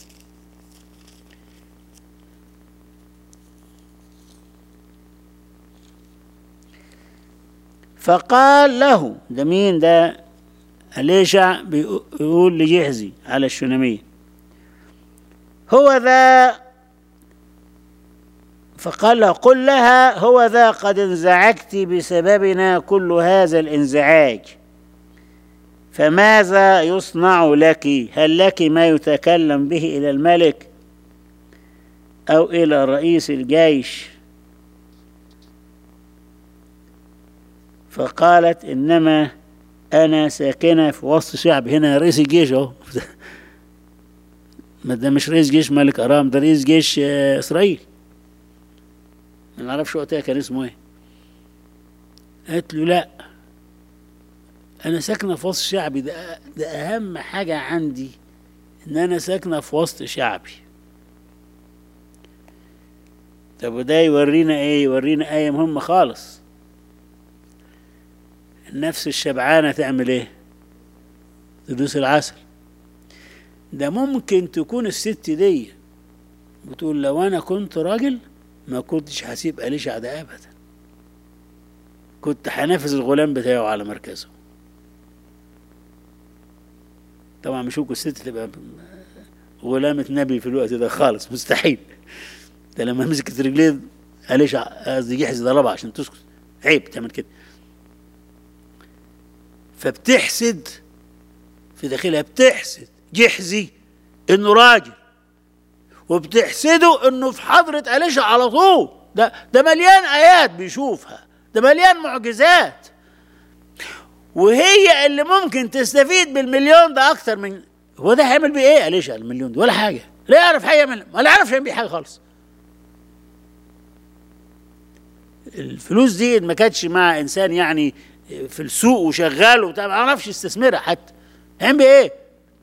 فقال له ده مين ده أليشع بيقول لجحزي على الشونامية هو ذا فقال له قل لها هو ذا قد انزعجت بسببنا كل هذا الانزعاج فماذا يصنع لك هل لك ما يتكلم به إلى الملك أو إلى رئيس الجيش فقالت إنما أنا ساكنة في وسط شعب هنا رئيس الجيش أهو ما ده مش رئيس جيش ملك أرام ده رئيس جيش آه، إسرائيل ما نعرفش وقتها كان اسمه إيه قالت له لأ أنا ساكنة في وسط شعبي ده ده أهم حاجة عندي إن أنا ساكنة في وسط شعبي طب وده يورينا إيه؟ يورينا آية مهمة خالص النفس الشبعانة تعمل إيه؟ تدوس العسل ده ممكن تكون الست دي بتقول لو أنا كنت راجل ما كنتش هسيب أليشع ده أبدا كنت هنافس الغلام بتاعه على مركزه طبعا مش ممكن الست تبقى غلامة نبي في الوقت ده خالص مستحيل ده لما مسكت رجليه أليشع قصدي جحز ضربها عشان تسكت عيب تعمل كده فبتحسد في داخلها بتحسد جحزي انه راجل وبتحسده انه في حضرة أليشع على طول ده ده مليان آيات بيشوفها ده مليان معجزات وهي اللي ممكن تستفيد بالمليون ده اكتر من هو ده هيعمل بيه ايه أليشع المليون ده ولا حاجة لا يعرف حاجة من ولا يعرف يعمل بيه حاجة خالص الفلوس دي ما كانتش مع انسان يعني في السوق وشغال وبتاع ما عرفش يستثمرها حتى هيعمل بيه ايه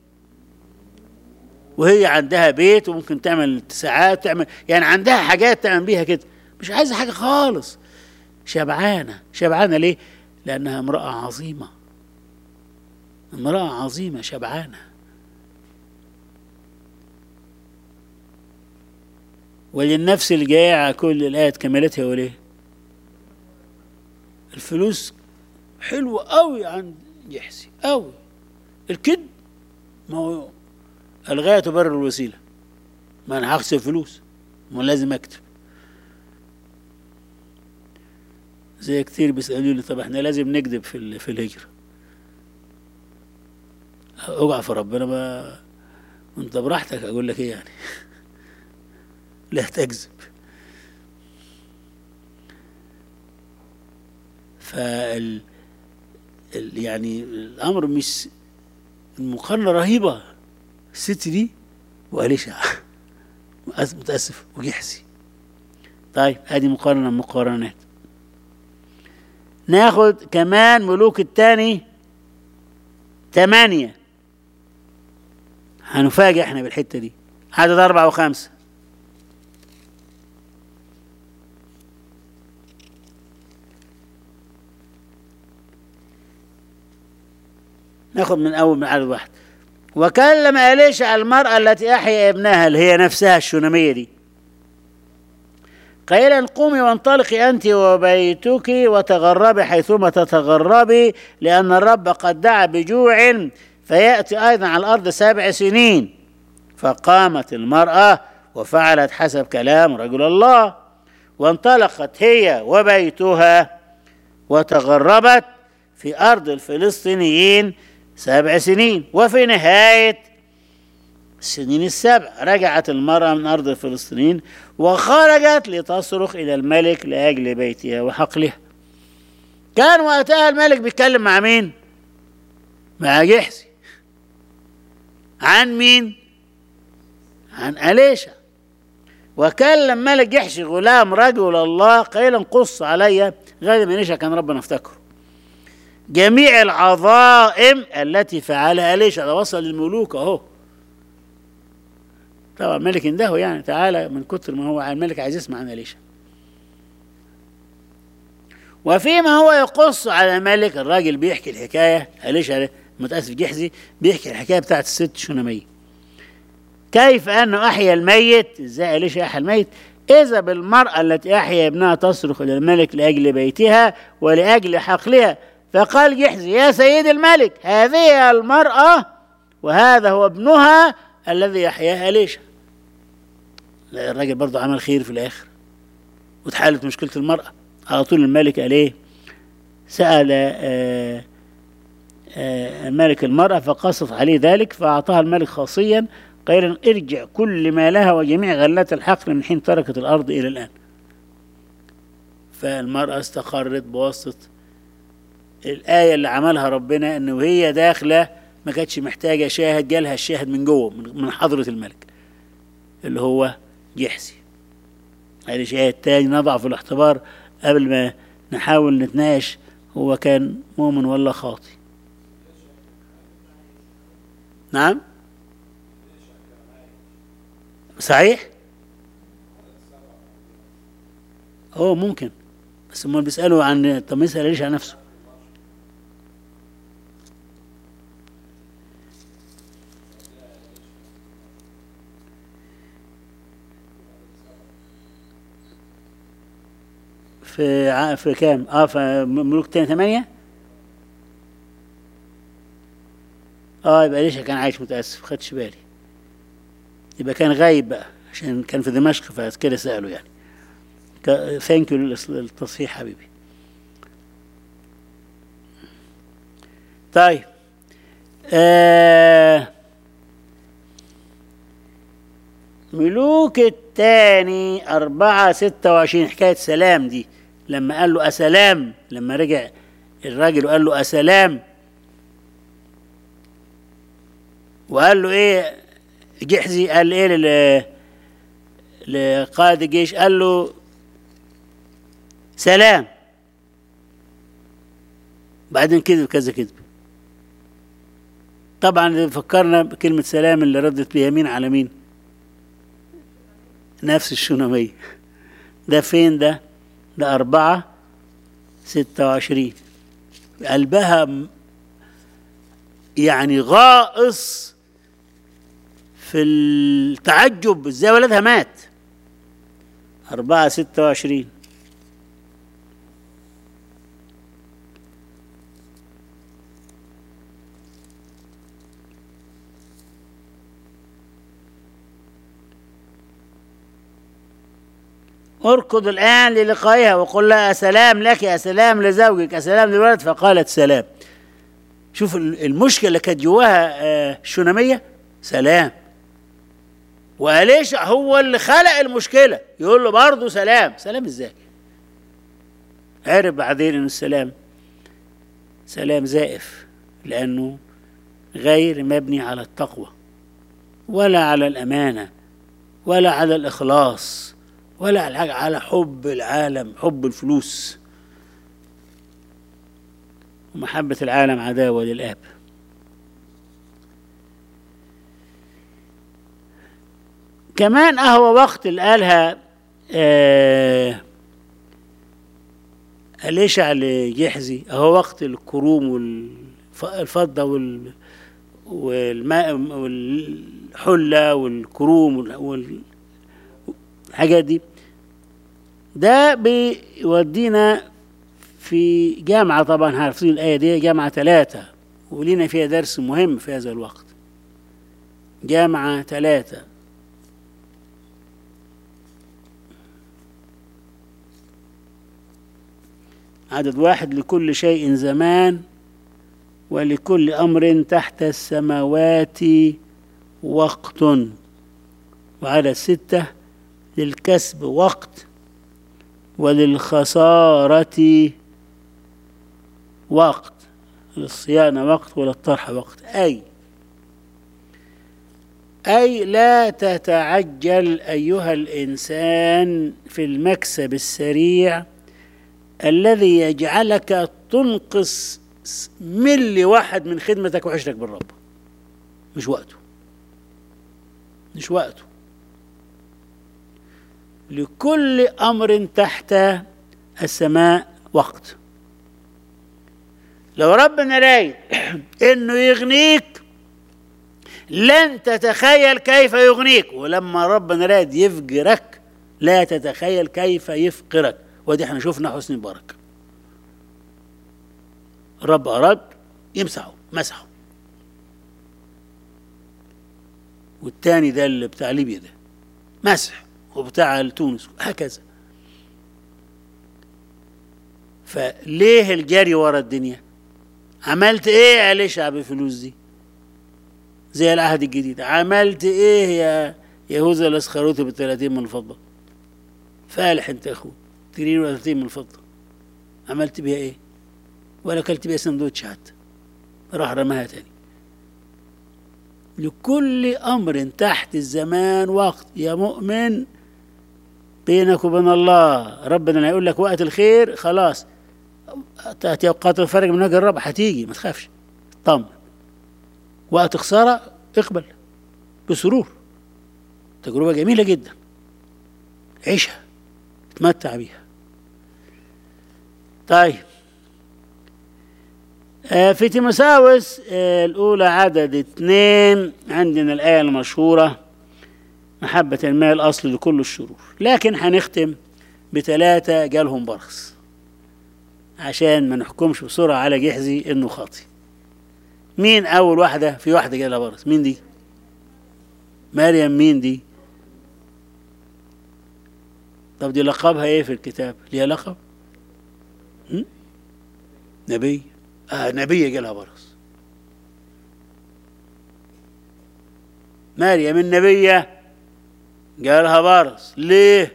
وهي عندها بيت وممكن تعمل اتساعات تعمل يعني عندها حاجات تعمل بيها كده مش عايزه حاجه خالص شبعانه شبعانه ليه لانها امراه عظيمه امراه عظيمه شبعانه وللنفس الجائعة كل الآية كملتها وليه الفلوس حلوة قوي عند يحسي قوي الكذب ما هو الغاية تبرر الوسيلة ما أنا هخسر فلوس ما لازم أكتب زي كتير بيسألوني طب احنا لازم نكذب في ال- في الهجرة اوقع في ربنا ما انت براحتك اقول لك ايه يعني لا تكذب فال ال- يعني الامر مش المقارنه رهيبه الست دي وأليشع مؤس- متاسف وجحسي طيب ادي مقارنه من مقارنات ناخد كمان ملوك التاني ثمانية هنفاجئ احنا بالحتة دي عدد أربعة وخمسة ناخد من أول من عدد واحد وكلم أليشع المرأة التي أحيا ابنها اللي هي نفسها الشونامية دي قائلا قومي وانطلقي أنت وبيتك وتغربي حيثما تتغربي لأن الرب قد دعا بجوع فيأتي أيضا على الأرض سبع سنين فقامت المرأة وفعلت حسب كلام رجل الله وانطلقت هي وبيتها وتغربت في أرض الفلسطينيين سبع سنين وفي نهاية السنين السبع رجعت المرأة من أرض الفلسطينيين وخرجت لتصرخ إلى الملك لأجل بيتها وحقلها كان وقتها الملك بيتكلم مع مين؟ مع جحسي عن مين؟ عن أليشا وكلم ملك جحشي غلام رجل الله قيلا قص علي غير من إيشا كان ربنا افتكره جميع العظائم التي فعلها أليشا ده وصل للملوك أهو طبعا الملك اندهه يعني تعالى من كتر ما هو الملك عايز يسمع عن أليشا وفيما هو يقص على ملك الراجل بيحكي الحكاية أليشا متأسف جحزي بيحكي الحكاية بتاعت الست شونامية كيف أنه أحيا الميت إزاي أليشا أحيا الميت إذا بالمرأة التي أحيا ابنها تصرخ إلى الملك لأجل بيتها ولأجل حقلها فقال جحزي يا سيد الملك هذه المرأة وهذا هو ابنها الذي يحياها أليشا لا الراجل برضه عمل خير في الآخر واتحلت مشكلة المرأة على طول الملك قال ايه سأل آه آه ملك المرأة فقصت عليه ذلك فأعطاها الملك خاصيا قائلا ارجع كل ما لها وجميع غلات الحقل من حين تركت الأرض إلى الآن فالمرأة استقرت بواسطة الآية اللي عملها ربنا إنه وهي داخلة ما كانتش محتاجة شاهد جالها الشاهد من جوه من حضرة الملك اللي هو جحسي هذا شاهد تاني نضع في الاختبار قبل ما نحاول نتناقش هو كان مؤمن ولا خاطي نعم صحيح هو ممكن بس هم بيسألوا عن طب ما يسأل ليش عن نفسه في ع... في كام؟ اه في ملوك تاني ثمانية؟ اه يبقى ليش كان عايش متأسف خدش بالي يبقى كان غايب بقى عشان كان في دمشق فكده سأله يعني ثانك يو للتصحيح حبيبي طيب آه ملوك الثاني أربعة ستة وعشرين حكاية سلام دي لما قال له أسلام لما رجع الراجل وقال له أسلام وقال له إيه جحزي قال إيه لل لقائد الجيش قال له سلام بعدين كذب كذا كذب طبعا فكرنا بكلمة سلام اللي ردت بها مين على مين نفس الشونامية ده فين ده ده أربعة ستة وعشرين قلبها يعني غائص في التعجب ازاي ولدها مات أربعة ستة وعشرين اركض الآن للقائها وقل لها سلام لك يا سلام لزوجك يا سلام للولد فقالت سلام شوف المشكلة اللي كانت جواها الشونامية سلام وأليشع هو اللي خلق المشكلة يقول له برضه سلام سلام ازاي عرف بعدين ان السلام سلام زائف لأنه غير مبني على التقوى ولا على الأمانة ولا على الإخلاص ولا على حاجة على حب العالم حب الفلوس ومحبة العالم عداوة للآب كمان أهو وقت اللي قالها آه أليشع لجحزي أهو وقت الكروم والفضة وال والماء والحلة والكروم والحاجات دي ده بيودينا في جامعة طبعا عارفين الآية دي جامعة ثلاثة ولينا فيها درس مهم في هذا الوقت جامعة ثلاثة عدد واحد لكل شيء زمان ولكل أمر تحت السماوات وقت وعدد ستة للكسب وقت وللخسارة وقت للصيانة وقت وللطرح وقت أي أي لا تتعجل أيها الإنسان في المكسب السريع الذي يجعلك تنقص ملي واحد من خدمتك وعشرك بالرب مش وقته مش وقته لكل امر تحت السماء وقت لو ربنا رايد انه يغنيك لن تتخيل كيف يغنيك ولما ربنا رايد يفجرك لا تتخيل كيف يفقرك ودي احنا شفنا حسن مبارك الرب اراد يمسحه مسحه والتاني ده اللي بتاع ليبيا ده مسح وبتاع تونس هكذا فليه الجري ورا الدنيا عملت ايه يا ليشع بالفلوس دي زي العهد الجديد عملت ايه يا يهوذا الاسخروتي ب 30 من الفضه فالح انت يا اخو 30 من الفضه عملت بيها ايه ولا اكلت بيها سندوتش حتى راح رماها تاني لكل امر تحت الزمان وقت يا مؤمن بينك وبين الله ربنا لا يقول لك وقت الخير خلاص تأتي أوقات الفرج من وجه الرب هتيجي ما تخافش طمن وقت خسارة اقبل بسرور تجربة جميلة جدا عيشها اتمتع بيها طيب آه في تيموساوس آه الأولى عدد اثنين عندنا الآية المشهورة محبة المال أصل لكل الشرور لكن هنختم بثلاثة جالهم برص عشان ما نحكمش بسرعة على جحزي إنه خاطي مين أول واحدة في واحدة جالها برص مين دي مريم مين دي طب دي لقبها ايه في الكتاب ليها لقب م? نبي آه نبي جالها برص مريم النبية جالها برص ليه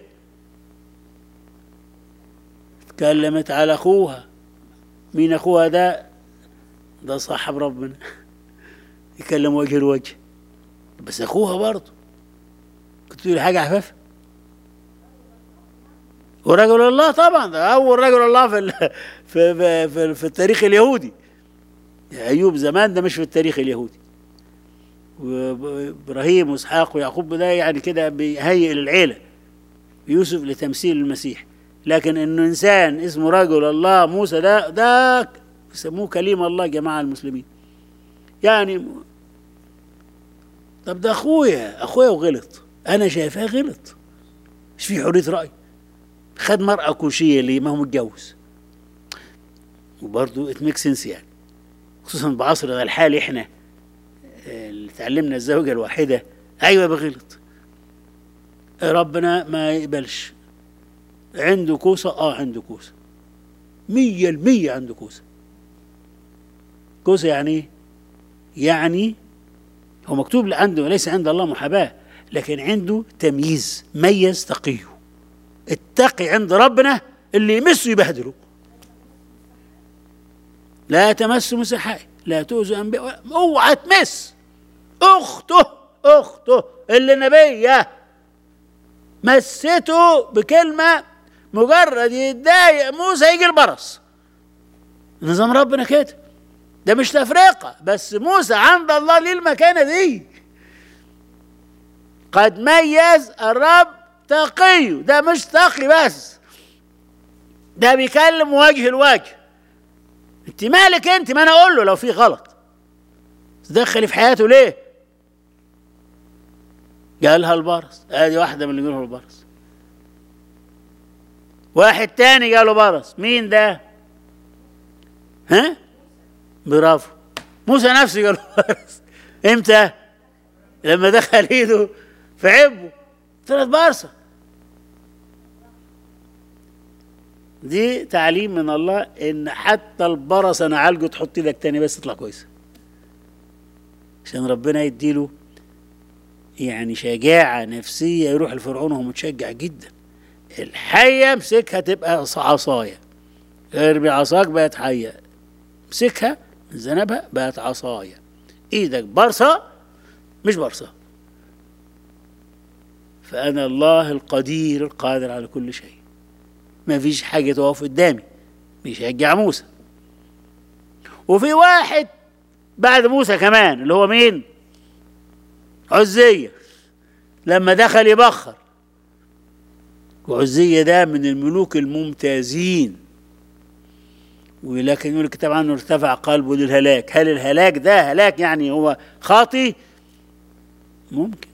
اتكلمت على اخوها مين اخوها ده ده صاحب ربنا يكلم وجه لوجه بس اخوها برضه كنت تقول حاجه عفاف ورجل الله طبعا ده اول رجل الله في ال... في, في, في, في التاريخ اليهودي ايوب زمان ده مش في التاريخ اليهودي وابراهيم واسحاق ويعقوب ده يعني كده بيهيئ للعيله يوسف لتمثيل المسيح لكن انه انسان اسمه رجل الله موسى ده ده يسموه كليم الله جماعه المسلمين يعني طب ده اخويا اخويا وغلط انا شايفاه غلط مش في حريه راي خد مرأة كوشية ليه ما هو متجوز وبرضه ات ميك سنس يعني خصوصا بعصرنا الحالي احنا اللي تعلمنا الزوجة الواحدة ايوه بغلط ربنا ما يقبلش عنده كوسة اه عنده كوسة مية المية عنده كوسة كوسة يعني ايه؟ يعني هو مكتوب عنده ليس عند الله محاباة لكن عنده تمييز ميز تقيه التقي عند ربنا اللي يمسه يبهدله لا تمسوا مسحائي لا تؤذوا انبياء اوعى تمس اخته اخته اللي نبيه مسته بكلمه مجرد يتضايق موسى يجي البرص نظام ربنا كده ده مش تفرقه بس موسى عند الله ليه المكانه دي قد ميز الرب تقي ده مش تقي بس ده بيكلم وجه الوجه انت مالك انت ما انا اقول له لو في غلط تدخلي في حياته ليه قالها البرص ادي واحده من اللي قالوا البرص واحد تاني قالوا برص مين ده ها برافو موسى نفسه قال برص امتى لما دخل ايده في عبه طلعت برصه دي تعليم من الله ان حتى البرص انا عالجه تحط ايدك تاني بس تطلع كويسه عشان ربنا يديله يعني شجاعة نفسية يروح لفرعون وهو متشجع جدا الحية امسكها تبقى عصاية ارمي عصاك بقت حية امسكها من ذنبها بقت عصاية ايدك برصة مش برصة فأنا الله القدير القادر على كل شيء ما فيش حاجة تقف قدامي بيشجع موسى وفي واحد بعد موسى كمان اللي هو مين عزية لما دخل يبخر وعزية ده من الملوك الممتازين ولكن يقول الكتاب عنه ارتفع قلبه للهلاك هل الهلاك ده هلاك يعني هو خاطي ممكن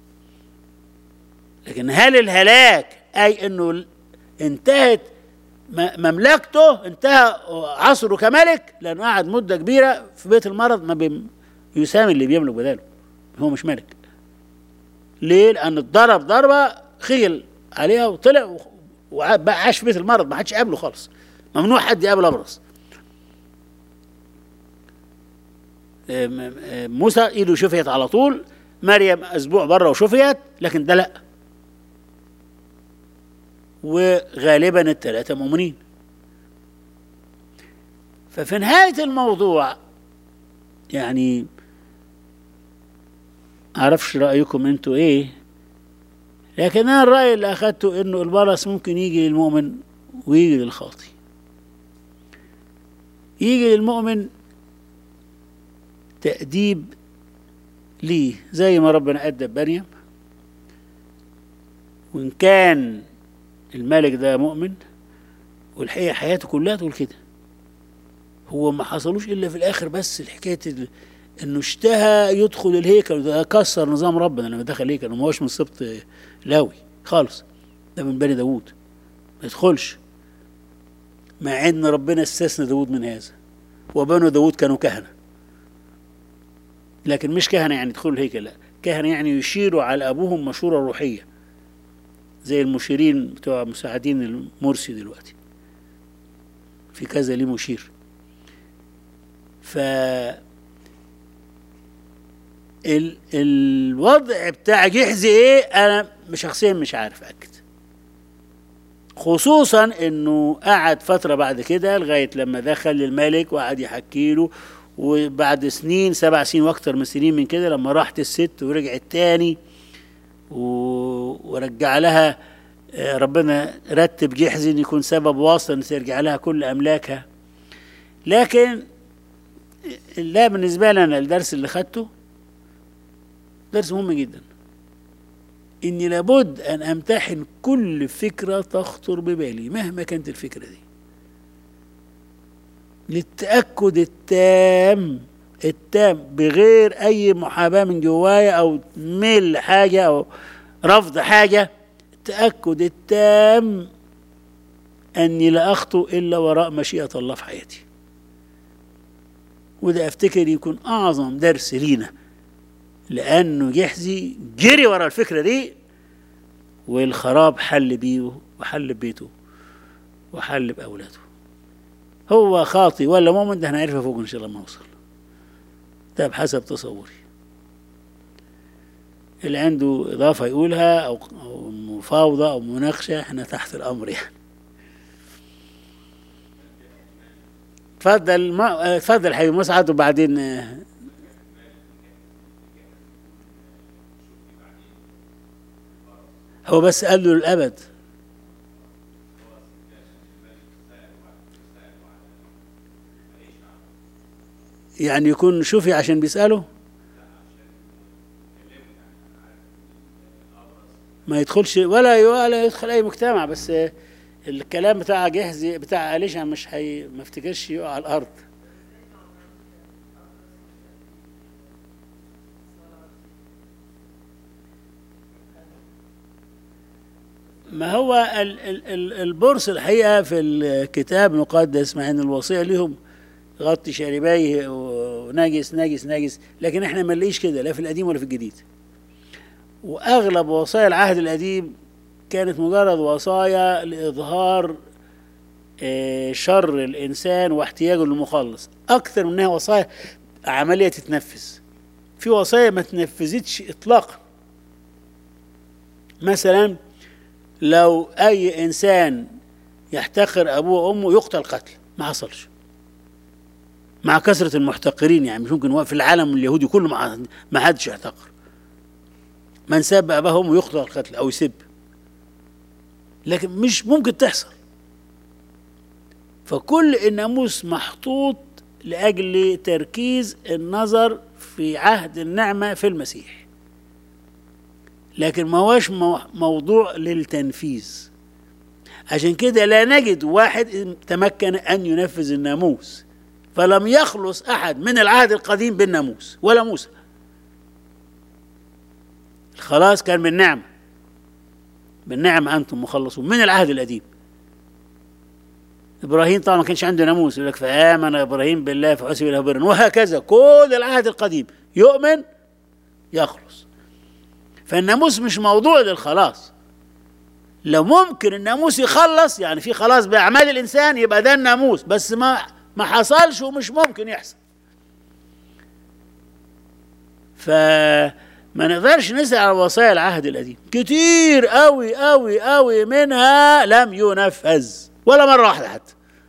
لكن هل الهلاك اي انه انتهت مملكته انتهى عصره كملك لانه قعد مده كبيره في بيت المرض ما بي يسامي اللي بيملك بداله هو مش ملك ليه؟ لان اتضرب ضربه خيل عليها وطلع وعاش في بيت المرض ما حدش قابله خالص ممنوع حد يقابل ابرص آه، م- آه، موسى ايده شفيت على طول مريم اسبوع بره وشفيت لكن ده لا وغالبا الثلاثه مؤمنين ففي نهايه الموضوع يعني اعرفش رايكم انتوا ايه لكن انا الراي اللي اخدته انه البرص ممكن يجي للمؤمن ويجي للخاطي يجي للمؤمن تأديب ليه زي ما ربنا أدب مريم وإن كان الملك ده مؤمن والحقيقة حياته كلها تقول كده هو ما حصلوش إلا في الآخر بس الحكاية ال- إنه اشتهى يدخل الهيكل ده كسر نظام ربنا لما دخل الهيكل وما هوش من سبط لاوي خالص ده من بني داوود ما يدخلش مع ان ربنا استثنى داود من هذا وبنو داود كانوا كهنه لكن مش كهنه يعني يدخلوا الهيكل لا كهنه يعني يشيروا على ابوهم مشوره روحيه زي المشيرين بتوع مساعدين المرسي دلوقتي في كذا ليه مشير ف ال... الوضع بتاع جحزي ايه انا شخصيا مش عارف اكد خصوصا انه قعد فتره بعد كده لغايه لما دخل للملك وقعد يحكي له وبعد سنين سبع سنين واكتر من سنين من كده لما راحت الست ورجعت تاني و... ورجع لها آه، ربنا رتب جحزي ان يكون سبب واصل ان ترجع لها كل املاكها لكن لا بالنسبه لنا الدرس اللي خدته درس مهم جدا اني لابد ان امتحن كل فكره تخطر ببالي مهما كانت الفكره دي للتاكد التام التام بغير اي محاباه من جوايا او ميل لحاجه او رفض حاجه التاكد التام اني لا اخطو الا وراء مشيئه الله في حياتي وده افتكر يكون اعظم درس لينا لانه جحزي جري ورا الفكره دي والخراب حل بيه وحل ببيته وحل باولاده هو خاطي ولا مؤمن ده هنعرفه فوق ان شاء الله ما نوصل ده بحسب تصوري اللي عنده اضافه يقولها او او مفاوضه او مناقشه احنا تحت الامر يعني اتفضل ما اتفضل حبيبي مسعد وبعدين آه، هو بس قال له للأبد يعني يكون شوفي عشان بيسأله ما يدخلش ولا ولا يدخل أي مجتمع بس الكلام بتاع جهز بتاع أليشع مش هي ما افتكرش يقع على الأرض ما هو ال ال ال البرص الحقيقة في الكتاب المقدس مع أن الوصية لهم غطي شاربيه ونجس نجس نجس لكن احنا ما نلاقيش كده لا في القديم ولا في الجديد واغلب وصايا العهد القديم كانت مجرد وصايا لاظهار آه، شر الانسان واحتياجه للمخلص اكثر من انها وصايا عمليه تتنفذ في وصايا ما تنفذتش اطلاقا مثلا لو اي انسان يحتقر ابوه وامه يقتل قتل ما حصلش مع كثرة المحتقرين يعني مش ممكن هو في العالم اليهودي كله ما ما حدش يحتقر من سب أباه وأمه يقتل القتل أو يسب لكن مش ممكن تحصل فكل الناموس محطوط لأجل تركيز النظر في عهد النعمة في المسيح لكن ما هوش مو- موضوع للتنفيذ عشان كده لا نجد واحد تمكن أن ينفذ الناموس فلم يخلص أحد من العهد القديم بالناموس ولا موسى الخلاص كان بالنعمة بالنعمة أنتم مخلصون من العهد القديم إبراهيم طبعا ما كانش عنده ناموس يقول لك فآمن إبراهيم بالله فحسب له برا وهكذا كل العهد القديم يؤمن يخلص فالناموس مش موضوع للخلاص لو ممكن الناموس يخلص يعني في خلاص باعمال الانسان يبقى ده الناموس بس ما ما حصلش ومش ممكن يحصل فما نقدرش نسأل على وصايا العهد القديم كتير قوي قوي قوي منها لم ينفذ ولا مرة واحدة حتى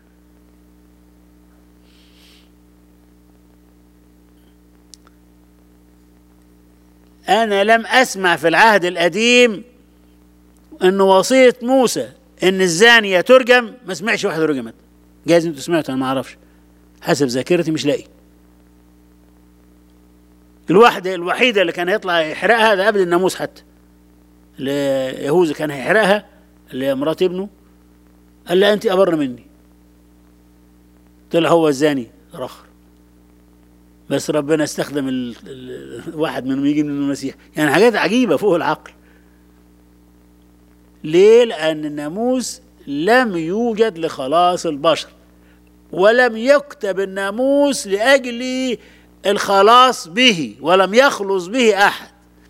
أنا لم أسمع في العهد القديم أن وصية موسى أن الزانية ترجم ما سمعش واحدة رجمت جايز أنتوا سمعتوا أنا ما أعرفش حسب ذاكرتي مش لاقي الواحدة الوحيدة اللي كان هيطلع يحرقها ده قبل الناموس حتى اللي يهوذا كان هيحرقها اللي هي مرات ابنه قال لها أنت أبر مني طلع هو الزاني رخر بس ربنا استخدم ال... ال... واحد منهم يجي من المسيح يعني حاجات عجيبة فوق العقل ليه لأن الناموس لم يوجد لخلاص البشر ولم يكتب الناموس لأجل الخلاص به ولم يخلص به أحد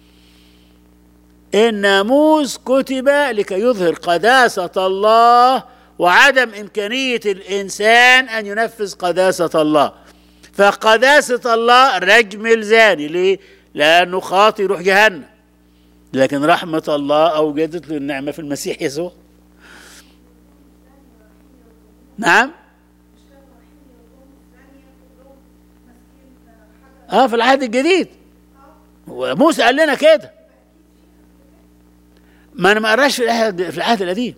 الناموس كتب لكي يظهر قداسة الله وعدم إمكانية الإنسان أن ينفذ قداسة الله فقداسة الله رجم الزاني ليه؟ لأنه خاطي يروح جهنم لكن رحمة الله أوجدت له النعمة في المسيح يسوع نعم اه في العهد الجديد وموسى قال لنا كده ما انا ما قراش في العهد في العهد القديم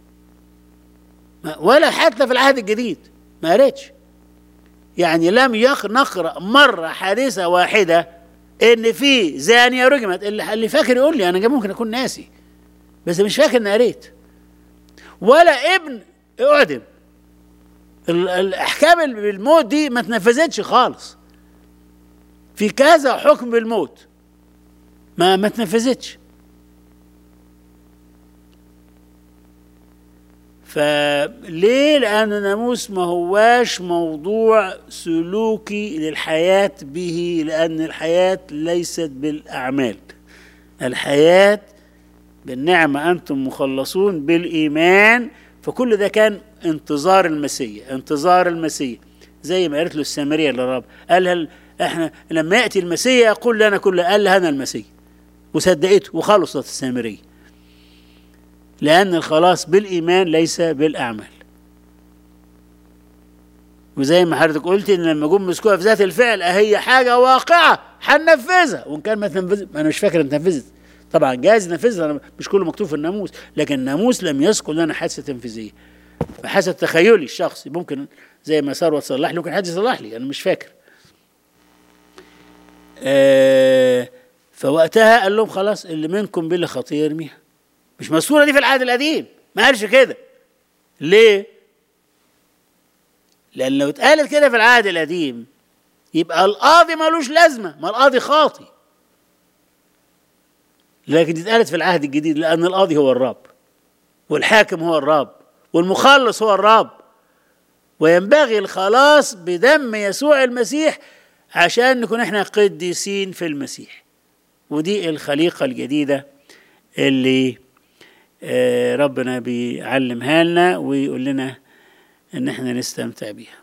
ولا حتى في العهد الجديد ما قريتش يعني لم يق نقرا مره حادثه واحده ان في زانيه رجمت اللي, اللي فاكر يقول لي انا ممكن اكون ناسي بس مش فاكر اني قريت ولا ابن اعدم الاحكام بالموت دي ما اتنفذتش خالص في كذا حكم بالموت ما ما اتنفذتش فليه لأن الناموس ما هواش موضوع سلوكي للحياة به لأن الحياة ليست بالأعمال الحياة بالنعمة أنتم مخلصون بالإيمان فكل ده كان انتظار المسيح انتظار المسيح زي ما قالت له السامرية للرب قال هل احنا لما يأتي المسيح يقول لنا كل قال أنا المسيح وصدقته وخلصت السامريه لأن الخلاص بالإيمان ليس بالأعمال وزي ما حضرتك قلت إن لما جم مسكوها في ذات الفعل هي حاجة واقعة هننفذها وإن كان ما تنفذ أنا مش فاكر إن تنفذت طبعا جايز ننفذها مش كله مكتوب في الناموس لكن الناموس لم يذكر لنا حادثة تنفيذية بحسب تخيلي الشخصي ممكن زي ما ثروت صلح لي ممكن حد يصلح لي أنا مش فاكر آه فوقتها قال لهم خلاص اللي منكم بلا خطية يرميها مش مسؤولة دي في العهد القديم ما قالش كده ليه؟ لأن لو اتقالت كده في العهد القديم يبقى القاضي ملوش لازمة ما القاضي خاطي لكن دي اتقالت في العهد الجديد لأن القاضي هو الرب والحاكم هو الرب والمخلص هو الرب وينبغي الخلاص بدم يسوع المسيح عشان نكون احنا قديسين في المسيح ودي الخليقة الجديدة اللي ربنا بيعلمها لنا ويقول لنا ان احنا نستمتع بيها